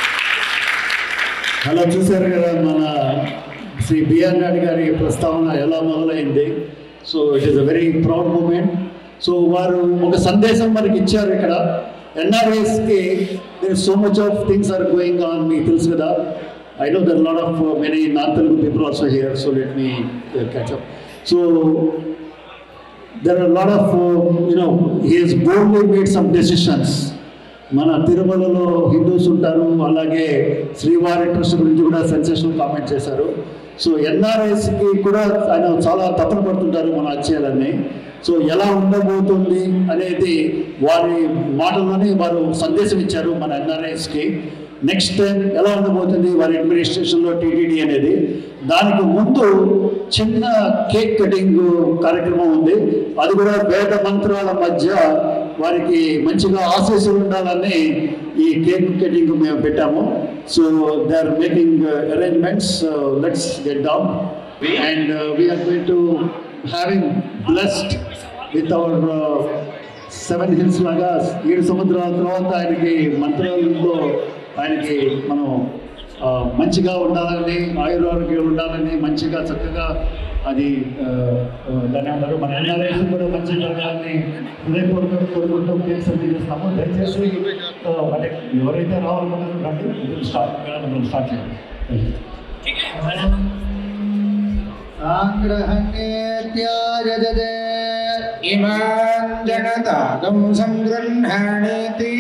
అలా చూశారు కదా మన శ్రీ బిఆర్ నాయుడు గారి ప్రస్తావన ఎలా మొదలైంది so it is a very proud moment so వారు ఒక సందేశం మనకి ఇచ్చారు ఇక్కడ ఎన్ఆర్ఐస్కి there so much of things are going on మీకు తెలుసు కదా I know there lot of many non Telugu people also here so let me catch up so there are a lot of, uh, you know, he has boldly made some decisions. మన తిరుమలలో Hindus ఉంటారు అలాగే శ్రీవారి trust గురించి కూడా sensational comment చేశారు so ఎన్ఆర్ఎస్కి కూడా ఆయన చాలా తపన పడుతుంటారు మన అధ్యయాలన్నీ సో ఎలా ఉండబోతుంది అనేది వారి మాటల్లోనే వారు సందేశం ఇచ్చారు మన ఎన్ఆర్ఎస్కి నెక్స్ట్ టైం ఎలా ఉండబోతుంది వారి అడ్మినిస్ట్రేషన్లో టీటీడీ అనేది దానికి ముందు చిన్న కేక్ కటింగ్ కార్యక్రమం ఉంది అది కూడా వేద మంత్రాల మధ్య వారికి మంచిగా ఆశీస్సులు ఉండాలని ఈ కేక్ కటింగ్ మేము పెట్టాము so they are making arrangements let's get down and we're going to having blessed with our seven hills లాగా ఏడు సముద్రాల తర్వాత ఆయనకి మంత్రాలతో ఆయనకి మనం ఆ, మంచిగా ఉండాలని ఆయురారోగ్యం ఉండాలని మంచిగా చక్కగా అది ఆ, ఆ, దాన్ని అంటారు మన ఎన్ఆర్ఐస్ కూడా మంచి జరగాలని హృదయపూర్వక కోరుకుంటూ కేసు చేస్తాము దయచేసి ఆ, అంటే ఎవరైతే రావాలనుకున్నారో రండి స్టార్ట్ స్టార్ట్ చేయండి साङ्ग्रहण्येत्यायजते इमान् जनतागं सङ्गृह्णाणीति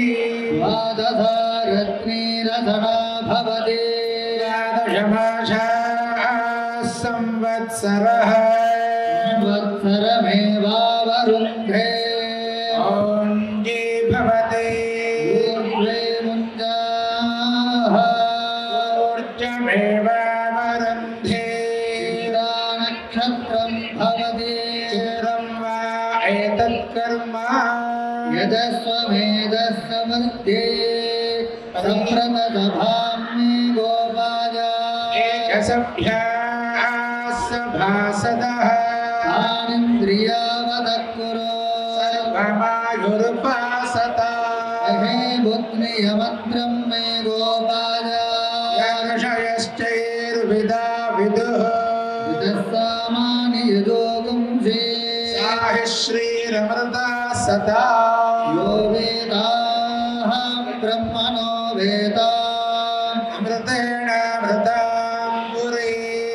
द्वादशारत्नीरसना भवति द्वादशमासाः संवत्सरः संवत्सरमेवावरुन्ध्रे ओङ्गे भवते ऊर्ध्वे मुञ्जाः ऊर्जमेवावरुन्धे नक्षत्रं भवति चित्रं वा एतत्कर्म यजस्वमेधस्समध्ये सम्प्रतसभां मे गोपाय एकसभ्याः सभासदः तानिन्द्रियावतः कुरु सर्वमायुरुपासता हे बुद्धियमन्त्रं मे गोपाय ऋषयश्चैर्विदा विदुः विदस्सामानि यजोगुंसि साहि श्रीरमृता सदा यो वेदाः ब्रह्मणो वेदा अमृतेण मृतां पुरी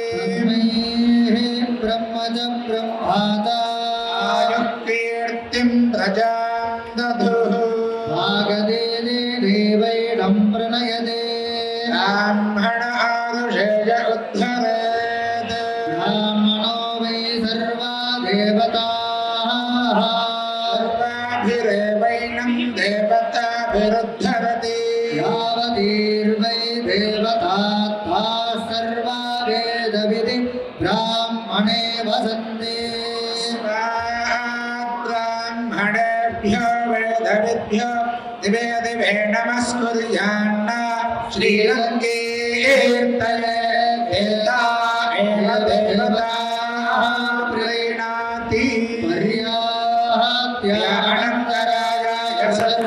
ब्रह्म च ब्रह्माता आयुः कीर्तिं प्रजां दधुः भागदेने देवैडं प्रणयते ब्राह्मण आरुषेय उद्धरेत् ब्राह्मणो वै सर्वा देवताः सर्वाभिरेवैनं देवताभिरुद्धरति यावतीर्वै देवतात्मा सर्वा वेदविधि ब्राह्मणे वसन्ति ब्राह्मणेभ्यो वेदविभ्यो दिवे दिवे नमस्कुर्यान्न श्रीरङ्गे वेदा एव देवता प्रीणाति पर्याप्त्यानन्दराय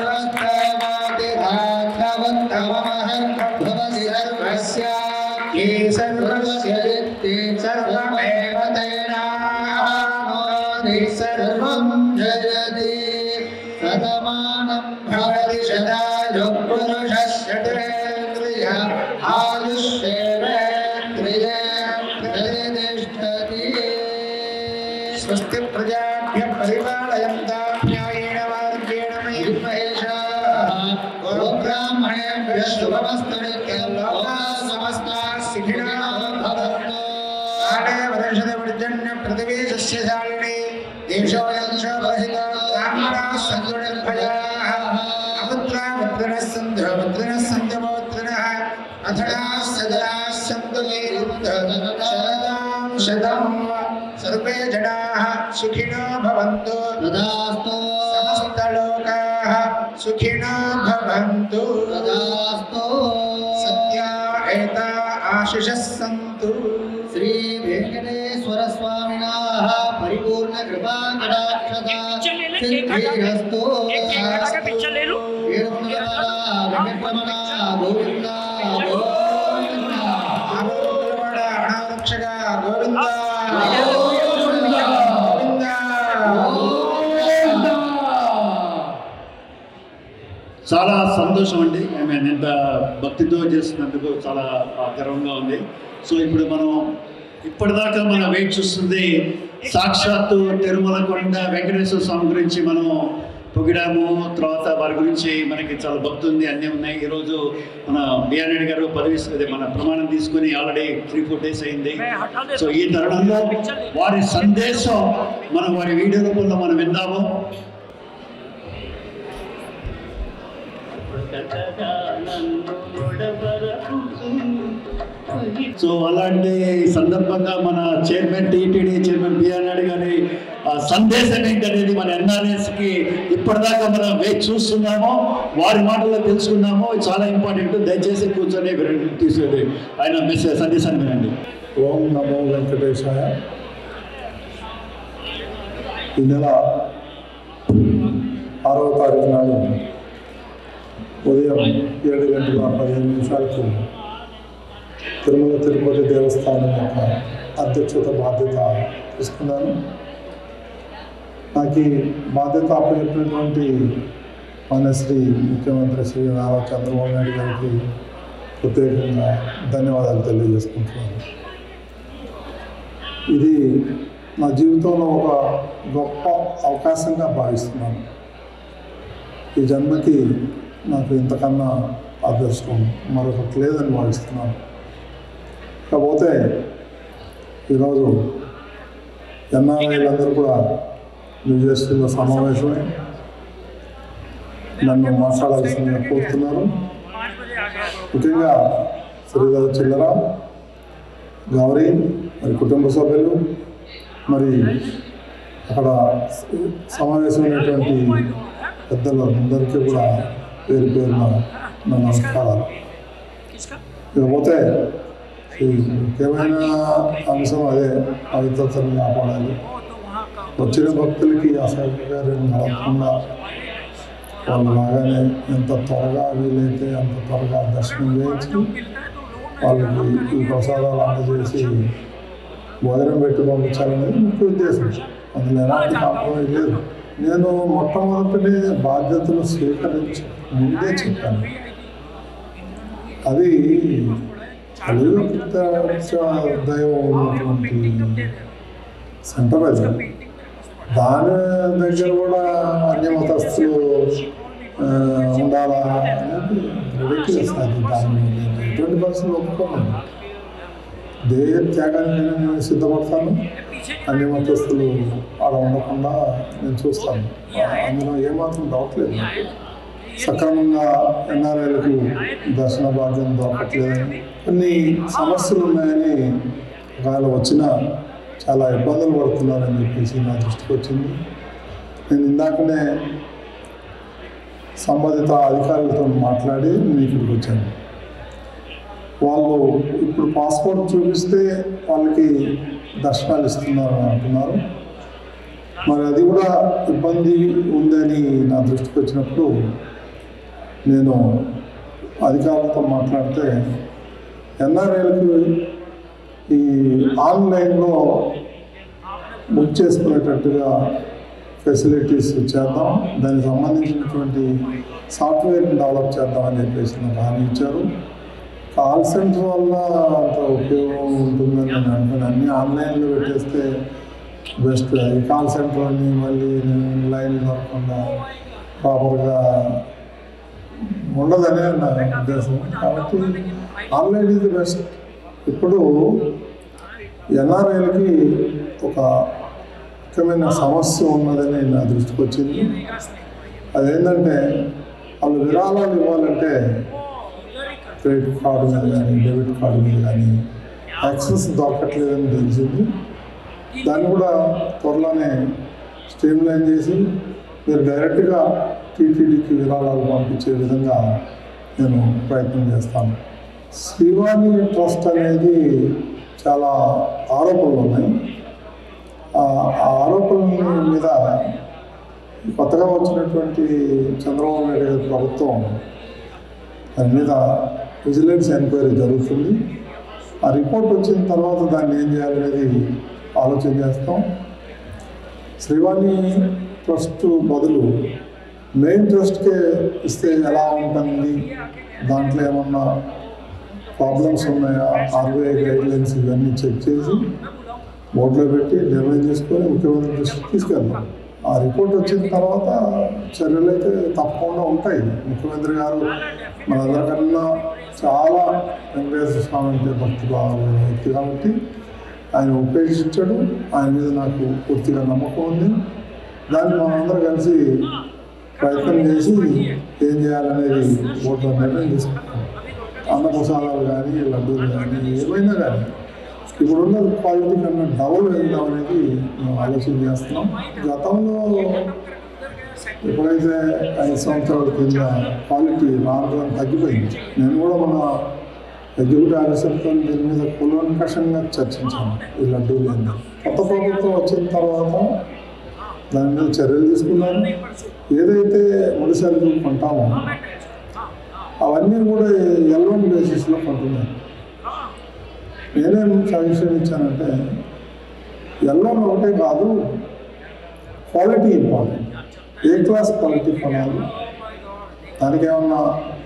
सर्वस्तमातिराघवन्तमहं भवति सर्वस्य ये सर्वस्य यत्ते सर्वमेव तेनानोति सर्वं जयति शतमानं भवति शतायुः पुरुषः शतेन्द्रिय आयुष्येवेन्द्रिये प्रतिष्ठति स्वस्ति प्रजाभ्यः परिपालयन्ताभ्यायेण वार्गेण मयि महेशाः गोब्राह्मणेभ्यः शुभमस्तु नित्यं लोकाः समस्ताः सुखिनः भवन्तु काले वर्षते पर्जन्य पृथिवी सस्यशालिनी देशोऽयं शोभहितो ब्राह्मणाः सन्तु निर्भयाः अपुत्रा पुत्रिणः सन्तु पुत्रिणः सन्तु पौत्रिणः अथडाः सजलाः सन्तु शरदां शतं सर्वे जनाः सुखिनो भवन्तु तदास्तु समस्तलोकाः सुखिनो भवन्तु तदास्तु सत्या एता आशिषः सन्तु श्रीवेङ्कटेश्वरस्वामिनः परिपूर्णकृपाकटाक्षता सिद्धिरस्तु వెంకటరమణ గోవింద గోవింద అనారక్షక గోవింద చాలా సంతోషం అండి ఐ మీన్ ఎంత భక్తితో చేస్తున్నందుకు చాలా ఆ, గర్వంగా ఉంది సో ఇప్పుడు మనం ఇప్పటిదాకా మనం వెయిట్ చూస్తుంది సాక్షాత్తు తిరుమల కొండ వెంకటేశ్వర స్వామి గురించి మనం పొగిడాము తర్వాత వారి గురించి మనకి చాలా భక్తి ఉంది అన్నీ ఉన్నాయి ఈరోజు మన బిఆర్ రెడ్డి గారు పదవి అదే మన ప్రమాణం తీసుకుని ఆల్రెడీ త్రీ ఫోర్ డేస్ అయింది సో ఈ తరుణంలో వారి సందేశం మనం వారి వీడియో రూపంలో మనం విందాము సో అలాంటి సందర్భంగా మన chairman TTD chairman BR Naidu గారి ఆ సందేశం ఏంటనేది మన ఎన్ఆర్ఎస్కి ఇప్పటిదాకా మనం వేచి చూస్తున్నామో వారి మాటల్లో తెలుసుకున్నామో ఇది చాలా ఇంపార్టెంట్ దయచేసి కూర్చొని వినండి, తీసేది ఆయన మెసేజ్ సందేశాన్ని వినండి ఓం నమో వెంకటేశాయ ఈ నెల ఆరవ తారీఖు నాడు ఉదయం ఏడు గంటల పదిహేను నిమిషాలకు తిరుమల తిరుపతి దేవస్థానం యొక్క అధ్యక్షత బాధ్యత తీసుకున్నాను నాకు ఈ బాధ్యత అప్పచెప్పినటువంటి మన శ్రీ ముఖ్యమంత్రి శ్రీ నారా చంద్రబాబు నాయుడు గారికి ప్రత్యేకంగా ధన్యవాదాలు తెలియజేసుకుంటున్నాను ఇది నా జీవితంలో ఒక గొప్ప అవకాశంగా భావిస్తున్నాను ఈ జన్మకి నాకు ఇంతకన్నా అదృష్టం మరొకటి లేదని భావిస్తున్నాను కాకపోతే ఈరోజు ఎన్ఆర్ఐలందరూ కూడా న్యూజెర్సీలో సమావేశమై నన్ను మాట్లాడాల్సిందిగా కోరుతున్నారు ముఖ్యంగా శ్రీధర్ చిల్లర గౌరీ మరి కుటుంబ సభ్యులు మరి అక్కడ సమావేశమైనటువంటి పెద్దలు అందరికీ కూడా పేరు పేరున నా నమస్కారాలు ఇకపోతే ఈ ముఖ్యమైన అంశం అదే పవిత్రతను కాపాడాలి వచ్చిన భక్తులకి అసౌకర్యం కలగకుండా వాళ్ళు రాగానే ఎంత త్వరగా వీలైతే అంత త్వరగా దర్శనం చేయించి వాళ్ళకి ఈ ప్రసాదాలు అందజేసి భోజనం పెట్టి పంపించాలనేది ముఖ్య ఉద్దేశం అందులో ఎలాంటి కాంప్రమైజ్ లేదు నేను మొట్టమొదటినే బాధ్యతలు స్వీకరించి ముందే చెప్పాను అది కలియుగ దైవం ఉన్నటువంటి సెంటర్ అది దాని దగ్గర కూడా అన్య మతస్థులు ఆ, ఉండాలా అనేది ridiculous అది దాన్ని నేను ఎటువంటి పరిస్థితులు ఒప్పుకోను దేహ త్యాగానికి నేను సిద్ధపడతాను అన్ని మతస్థులు ఆడ ఉండకుండా నేను చూస్తాను అందులో ఏమాత్రం డౌట్ లేదు నాకు. సక్రమంగా ఎన్ఆర్ఐలకు దర్శన భాగ్యం దొరకట్లేదని కొన్ని సమస్యలు ఉన్నాయని ఒకవేళ వచ్చినా చాలా ఇబ్బందులు పడుతున్నారని చెప్పేసి నా దృష్టికి వచ్చింది నేను ఇందాకనే సంబంధిత అధికారులతో మాట్లాడి నేను ఇక్కడికి వచ్చాను వాళ్ళు ఇప్పుడు పాస్పోర్ట్ చూపిస్తే వాళ్ళకి దర్శనాలు ఇస్తున్నారు అని అంటున్నారు మరి అది కూడా ఇబ్బంది ఉందని నా దృష్టికి వచ్చినప్పుడు నేను అధికారులతో మాట్లాడితే ఎన్ఆర్ఐలకు ఈ ఆన్లైన్లో బుక్ చేసుకునేటట్టుగా ఫెసిలిటీస్ చేద్దాం దానికి సంబంధించినటువంటి సాఫ్ట్వేర్ని డెవలప్ చేద్దామని చెప్పేసి నాకు హామీ ఇచ్చారు కాల్ సెంటర్ వల్ల అంత ఉపయోగం ఉంటుందని నేను అనుకుని అన్నీ ఆన్లైన్లో పెట్టేస్తే బెస్ట్ ఈ కాల్ సెంటర్ అని మళ్ళీ లైన్ దొరకకుండా ప్రాపర్గా ఉండదనే నా ఉద్దేశం కాబట్టి ఆన్లైన్ ఈజ్ బెస్ట్ ఇప్పుడు ఎన్ఆర్ఐలకి ఒక ముఖ్యమైన సమస్య ఉన్నదని నా దృష్టికి వచ్చింది అదేంటంటే వాళ్ళు విరాళాలు ఇవ్వాలంటే క్రెడిట్ కార్డు మీద కానీ డెబిట్ కార్డు మీద కానీ యాక్సెస్ దొరకట్లేదని తెలిసింది దాన్ని కూడా త్వరలోనే స్ట్రీమ్లైన్ చేసి మీరు డైరెక్ట్గా టీటీడీకి విరాళాలు పంపించే విధంగా నేను ప్రయత్నం చేస్తాను శ్రీవాణి ట్రస్ట్ అనేది చాలా ఆరోపణలు ఉన్నాయి ఆ ఆ ఆరోపణల మీద కొత్తగా వచ్చినటువంటి చంద్రబాబు నాయుడు గారి ప్రభుత్వం దాని మీద విజిలెన్స్ ఎంక్వైరీ జరుగుతుంది ఆ రిపోర్ట్ వచ్చిన తర్వాత దాన్ని ఏం చేయాలనేది ఆలోచన చేస్తాం శ్రీవాణి ట్రస్ట్ బదులు మెయిన్ ట్రస్ట్కే ఇస్తే ఎలా ఉంటుంది దాంట్లో ఏమన్నా ప్రాబ్లమ్స్ ఉన్నాయా ఆర్బీఐ గైడ్లైన్స్ ఇవన్నీ చెక్ చేసి బోర్డులో పెట్టి నిర్ణయం చేసుకొని ముఖ్యమంత్రి దృష్టికి తీసుకెళ్దాం ఆ రిపోర్ట్ వచ్చిన తర్వాత చర్యలు అయితే తప్పకుండా ఉంటాయి ముఖ్యమంత్రి గారు మనందరికన్నా చాలా వెంకటేశ్వర స్వామి అంటే భక్తి భావం వ్యక్తి కాబట్టి ఆయన ఉపేక్షించాడు ఆయన మీద నాకు పూర్తిగా నమ్మకం ఉంది దాన్ని మనందరం కలిసి ప్రయత్నం చేసి ఏం చేయాలనేది బోర్డులో నిర్ణయం తీసుకుంటాం అన్నప్రసాదాలు కానీ లడ్డూలు కానీ ఏమైనా కానీ ఇప్పుడున్న క్వాలిటీ కన్నా డబుల్ వెళ్దాం అనేది మేము ఆలోచన చేస్తున్నాం గతంలో ఎప్పుడైతే ఐదు సంవత్సరాల కింద క్వాలిటీ రాను రాను తగ్గిపోయింది నేను కూడా మన ఎగ్జిక్యూటివ్ ఆఫీసర్తో దీని మీద కూలంకషంగా చర్చించాను ఈ లడ్డూలు ఏంది కొత్త ప్రభుత్వం వచ్చిన తర్వాత దాని మీద చర్యలు తీసుకున్నాను ఏదైతే ముడి సరుకులు కొంటామో అవన్నీ కూడా ఎల్వన్ బేసిస్లో కొంటున్నాను నేనేం సజెషన్ ఇచ్చానంటే ఎల్వన్ ఒకటే కాదు quality important A class quality కొనాలి దానికి ఏమన్నా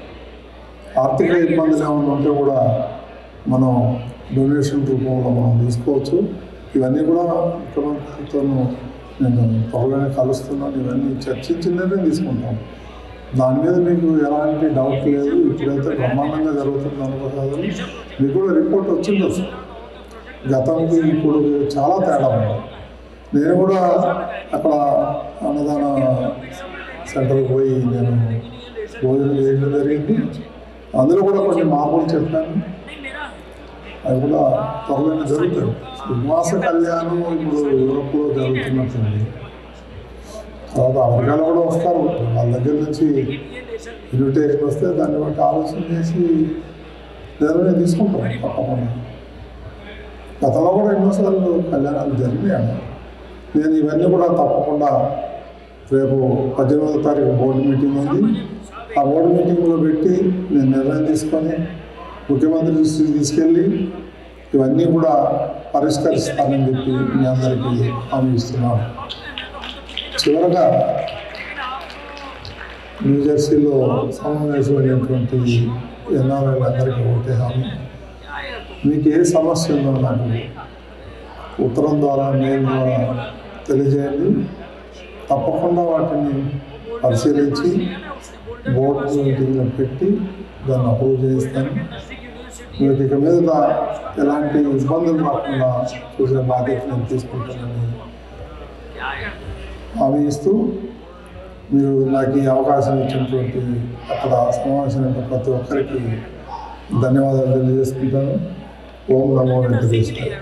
ఆర్థిక ఇబ్బందులు ఏమైనా ఉంటే కూడా మనం డొనేషన్ రూపంలో మనం తీసుకోవచ్చు ఇవన్నీ కూడా ముఖ్యమంత్రితో నేను త్వరలోనే కలుస్తున్నాను ఇవన్నీ చర్చించి నిర్ణయం తీసుకుంటాం దాని మీద మీకు ఎలాంటి డౌట్ లేదు ఇప్పుడైతే బ్రహ్మాండంగా జరుగుతుంది అనుకోవాలి మీకు కూడా రిపోర్ట్ వచ్చిండొచ్చు గతంకి ఇప్పుడు చాలా తేడా ఉంది నేను కూడా అక్కడ అన్నదాన సెంటర్కి పోయి నేను భోజనం చేయడం జరిగింది అందులో కూడా కొన్ని మార్పులు చెప్పాను అవి కూడా త్వరలోనే జరుగుతాయి శ్రీనివాస కళ్యాణం ఇప్పుడు యూరోప్లో జరుగుతున్నట్టుంది తర్వాత అమెరికాలో కూడా వస్తారు వాళ్ళ దగ్గర నుంచి ఇన్విటేషన్ వస్తే దాన్ని బట్టి ఆలోచన చేసి నిర్ణయం తీసుకుంటాం తప్పకుండా గతంలో కూడా ఎన్నోసార్లు కళ్యాణాలు జరిగినాయి నేను ఇవన్నీ కూడా తప్పకుండా రేపు పద్దెనిమిదో తారీఖు బోర్డు మీటింగ్ ఉంది ఆ బోర్డు మీటింగ్లో పెట్టి నేను నిర్ణయం తీసుకొని ముఖ్యమంత్రి దృష్టికి తీసుకెళ్ళి ఇవన్నీ కూడా పరిష్కరిస్తానని చెప్పి మీ అందరికీ హామీ ఇస్తున్నాను చివరగా న్యూజెర్సీలో సమావేశమైనటువంటి ఎన్ఆర్ఐలందరికీ ఒకటే హామీ మీకు ఏ సమస్య ఉందో నాకు ఉత్తరం ద్వారా మెయిల్ ద్వారా తెలియజేయండి తప్పకుండా వాటిని పరిశీలించి బోర్డు మీటింగ్లో పెట్టి దాన్ని అప్రూవ్ చేయిస్తాను మీకు ఇక మీద ఎలాంటి ఇబ్బందులు రాకుండా చూసే బాధ్యత నేను తీసుకుంటానని హామీ ఇస్తూ మీరు నాకు ఈ అవకాశం ఇచ్చినటువంటి అక్కడ సమావేశమైన ప్రతి ఒక్కరికి ధన్యవాదాలు తెలియజేసుకుంటాను ఓం నమో వెంకటేశ్వర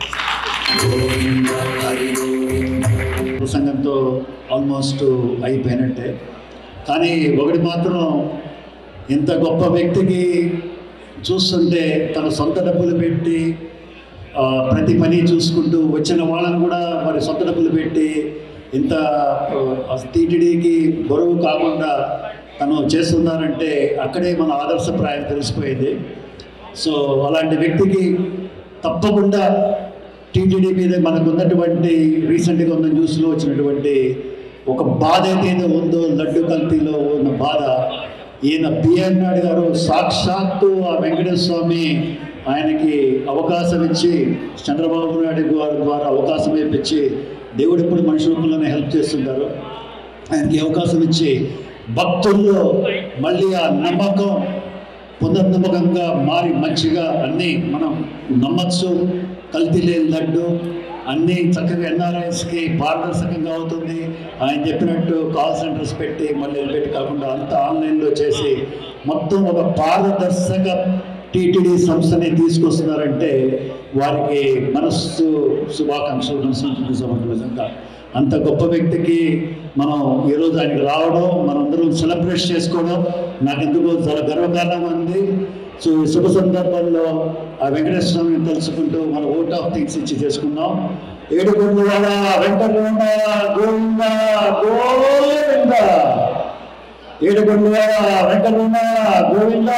ప్రసంగంతో ఆల్మోస్ట్ అయిపోయినట్టే కానీ ఒకటి మాత్రం ఇంత గొప్ప వ్యక్తికి చూస్తుంటే తన సొంత డబ్బులు పెట్టి ఆ, ప్రతి పని చూసుకుంటూ వచ్చిన వాళ్ళని కూడా మరి సొంత డబ్బులు పెట్టి ఇంత టీటీడీకి బరువు కాకుండా తను చేస్తున్నారంటే అక్కడే మన ఆదర్శప్రాయం తెలిసిపోయింది సో అలాంటి వ్యక్తికి తప్పకుండా టీటీడీ మీద మనకు ఉన్నటువంటి రీసెంట్గా ఉన్న న్యూస్లో వచ్చినటువంటి ఒక బాధ ఏదైతే ఉందో లడ్డు కల్తీలో ఉన్న బాధ ఈయన బిఆర్ నాయుడు గారు సాక్షాత్తు ఆ వెంకటేశ్వర స్వామి ఆయనకి అవకాశం ఇచ్చి చంద్రబాబు నాయుడు గారి ద్వారా అవకాశం ఇప్పించి దేవుడు ఎప్పుడు మనిషి రూపంలోనే హెల్ప్ చేస్తుంటారు ఆయనకి అవకాశం ఇచ్చి భక్తుల్లో మళ్ళీ ఆ నమ్మకం పునర్నమ్మకంగా మారి మంచిగా అన్నీ మనం నమ్మచ్చు కల్తీ లేని లడ్డు అన్నీ చక్కగా ఎన్ఆర్ఐస్కి పారదర్శకంగా అవుతుంది ఆయన చెప్పినట్టు కాల్ సెంటర్స్ పెట్టి మళ్ళీ పెట్టి కాకుండా అంతా ఆన్లైన్లో చేసి మొత్తం ఒక పారదర్శక టీటీడీ సంస్థని తీసుకొస్తున్నారంటే వారికి మనస్సు శుభాకాంక్షలు మనసు సమర్థంగా అంత గొప్ప వ్యక్తికి మనం ఈరోజు ఆయనకి రావడం మనందరం సెలబ్రేట్ చేసుకోవడం నాకు ఎందుకో చాలా గర్వకారణంగా ఉంది సో ఈ శుభ సందర్భంలో ఆ వెంకటేశ్వర స్వామిని తలుచుకుంటూ మన ఓట్ ఆఫ్ థింగ్స్ ఇచ్చి చేసుకున్నాం ఏడుకొండ వెంకటరమణ గోవింద గోవింద ఏడుకొండ వెంకటరమణ గోవింద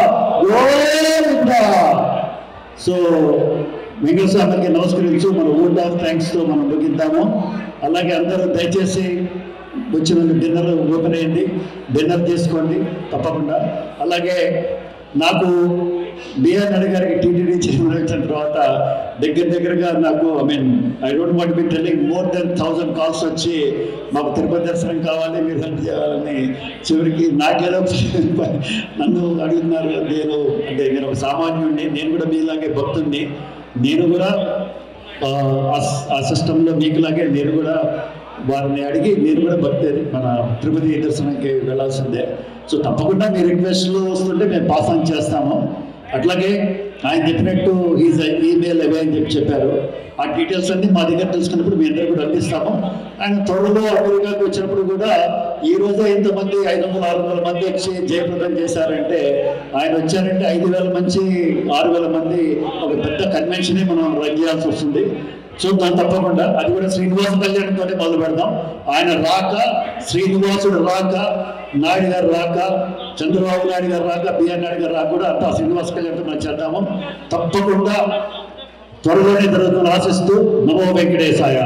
గోవింద సో వెంకటస్వామికి నమస్కరించు మన ఓట్ ఆఫ్ థ్యాంక్స్తో మనం ముగిద్దాము అలాగే అందరూ దయచేసి వచ్చిన డిన్నర్ ఓపెన్ అయింది డిన్నర్ చేసుకోండి తప్పకుండా అలాగే నాకు బిఆర్ నాయుడు గారికి టీటీడీ చైర్మన్ వచ్చిన తర్వాత దగ్గర దగ్గరగా నాకు I mean I don't want be telling more then thousand calls వచ్చి మాకు తిరుపతి దర్శనం కావాలి మీరు హెల్ప్ చేయాలని చివరికి నాకేదో నన్ను అడుగుతున్నారు నేను అంటే నేను ఒక సామాన్యుడిని నేను కూడా మీలాగే భక్తుడిని నేను కూడా ఆ, ఆ- ఆ సిస్టంలో మీకులాగే నేను కూడా వారిని అడిగి నేను కూడా భక్తి మన తిరుపతి దర్శనంకి వెళ్ళాల్సిందే సో తప్పకుండా మీ రిక్వెస్ట్లు వస్తుంటే మేము పాస్ ఆన్ చేస్తాము అట్లాగే ఆయన చెప్పినట్టు ఈజ్ ఈమెయిల్ అవే అని చెప్పి చెప్పారు ఆ డీటెయిల్స్ అన్ని మా దగ్గర తెలుసుకున్నప్పుడు మీ అందరికీ కూడా అందిస్తాము ఆయన త్వరలో అమెరికాకి వచ్చినప్పుడు కూడా ఈ రోజే ఇంతమంది ఐదు వందల ఆరు వందల మంది వచ్చి జయప్రదం చేశారంటే ఆయన వచ్చారంటే ఐదు వేల మంది ఆరు వేల మంది ఒక పెద్ద కన్వెన్షనే మనం రన్ చేయాల్సి వస్తుంది చూద్దాం తప్పకుండా అది కూడా శ్రీనివాస కళ్యాణంతో మొదలు పెడదాం ఆయన రాక శ్రీనివాసుడు రాక నాయుడు గారు రాక చంద్రబాబు నాయుడు గారు రాక బిఆర్ నాయుడు గారు రాక కూడా అంతా శ్రీనివాస కళ్యాణంతో మనం చేద్దాము తప్పకుండా త్వరలోనే జరుగుతుందని ఆశిస్తూ నమో వెంకటేశాయ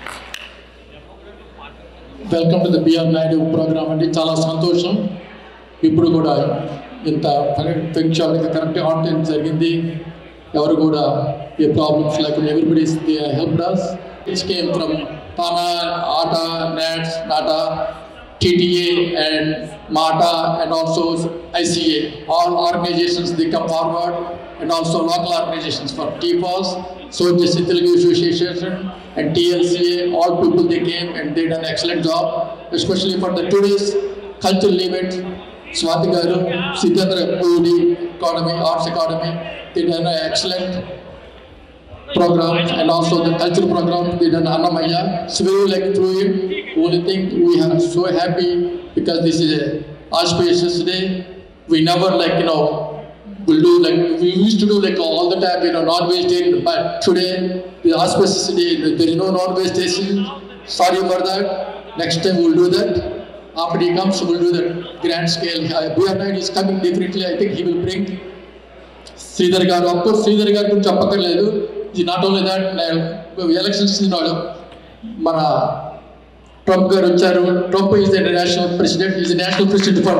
welcome to the BR Naidu program అండి చాలా సంతోషం ఇప్పుడు కూడా ఇంత ఫంక్షన్ కరెక్ట్ ఆన్ టైం జరిగింది ఎవరు కూడా ఏ ప్రాబ్లమ్స్ లేకుండా everybody help does it's came from TANA ATA NATS NATA TTA and MATA and also ICA. All organizations they come forward and also local organizations for TPOS, Soldier Telugu Association and TLCA. All people they came and they done an excellent job, especially for the today's cultural event. Swati Garu, Siddhendra Puri Economy, Arts Academy, they done an excellent programs and also the cultural program we done Annamaya. It's very like through him. Only thing we are so happy because this is a auspicious day. We never like you know we'll do like we used to do like all the time you know non-vegetarian but today the auspicious day there is no non-vegetarian. Sorry for that. Next time we'll do that. After he comes, we'll do that grand scale. Uh, BR Knight is coming definitely. I think he will bring Sridhar గారు of course Sridhar గారి గురించి చెప్పక్కర్లేదు ఇది not only that elections నాడు మన Trump గారు వచ్చారు Trump is the national president is national president for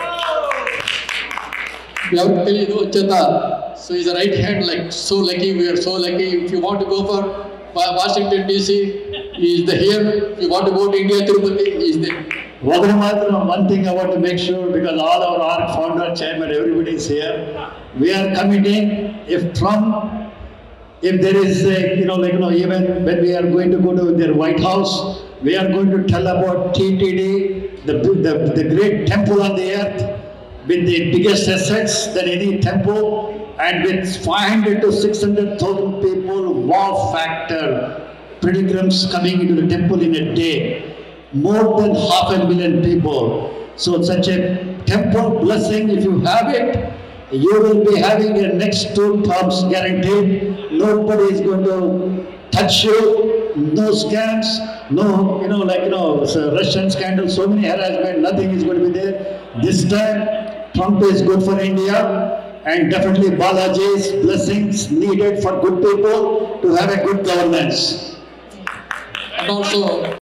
ఎవరికి తెలియదు వచ్చేత so is right hand like so lucky we're so lucky if you want go for Washington DC is the here you want go to India Tirupati is the One Matram, one thing I want to make sure, because all our ARC founder, chairman, everybody is here, we are committing, if Trump, if there is, a, you know, like, you know, even when we are going to go to their White House, we are going to tell about TTD, the, the, the great temple on the earth, with the biggest assets than any temple, and with 500 to 600,000 people, wow factor, pilgrims coming into the temple in a day more than half a million people. So such a temple blessing, if you have it, you will be having a next two terms guaranteed. Nobody is going to touch you. No scams, no, you know, like, you know, so Russian scandal, so many harassment, nothing is going to be there. This time, Trump is good for India and definitely Balaji's blessings needed for good people to have a good governance. And also,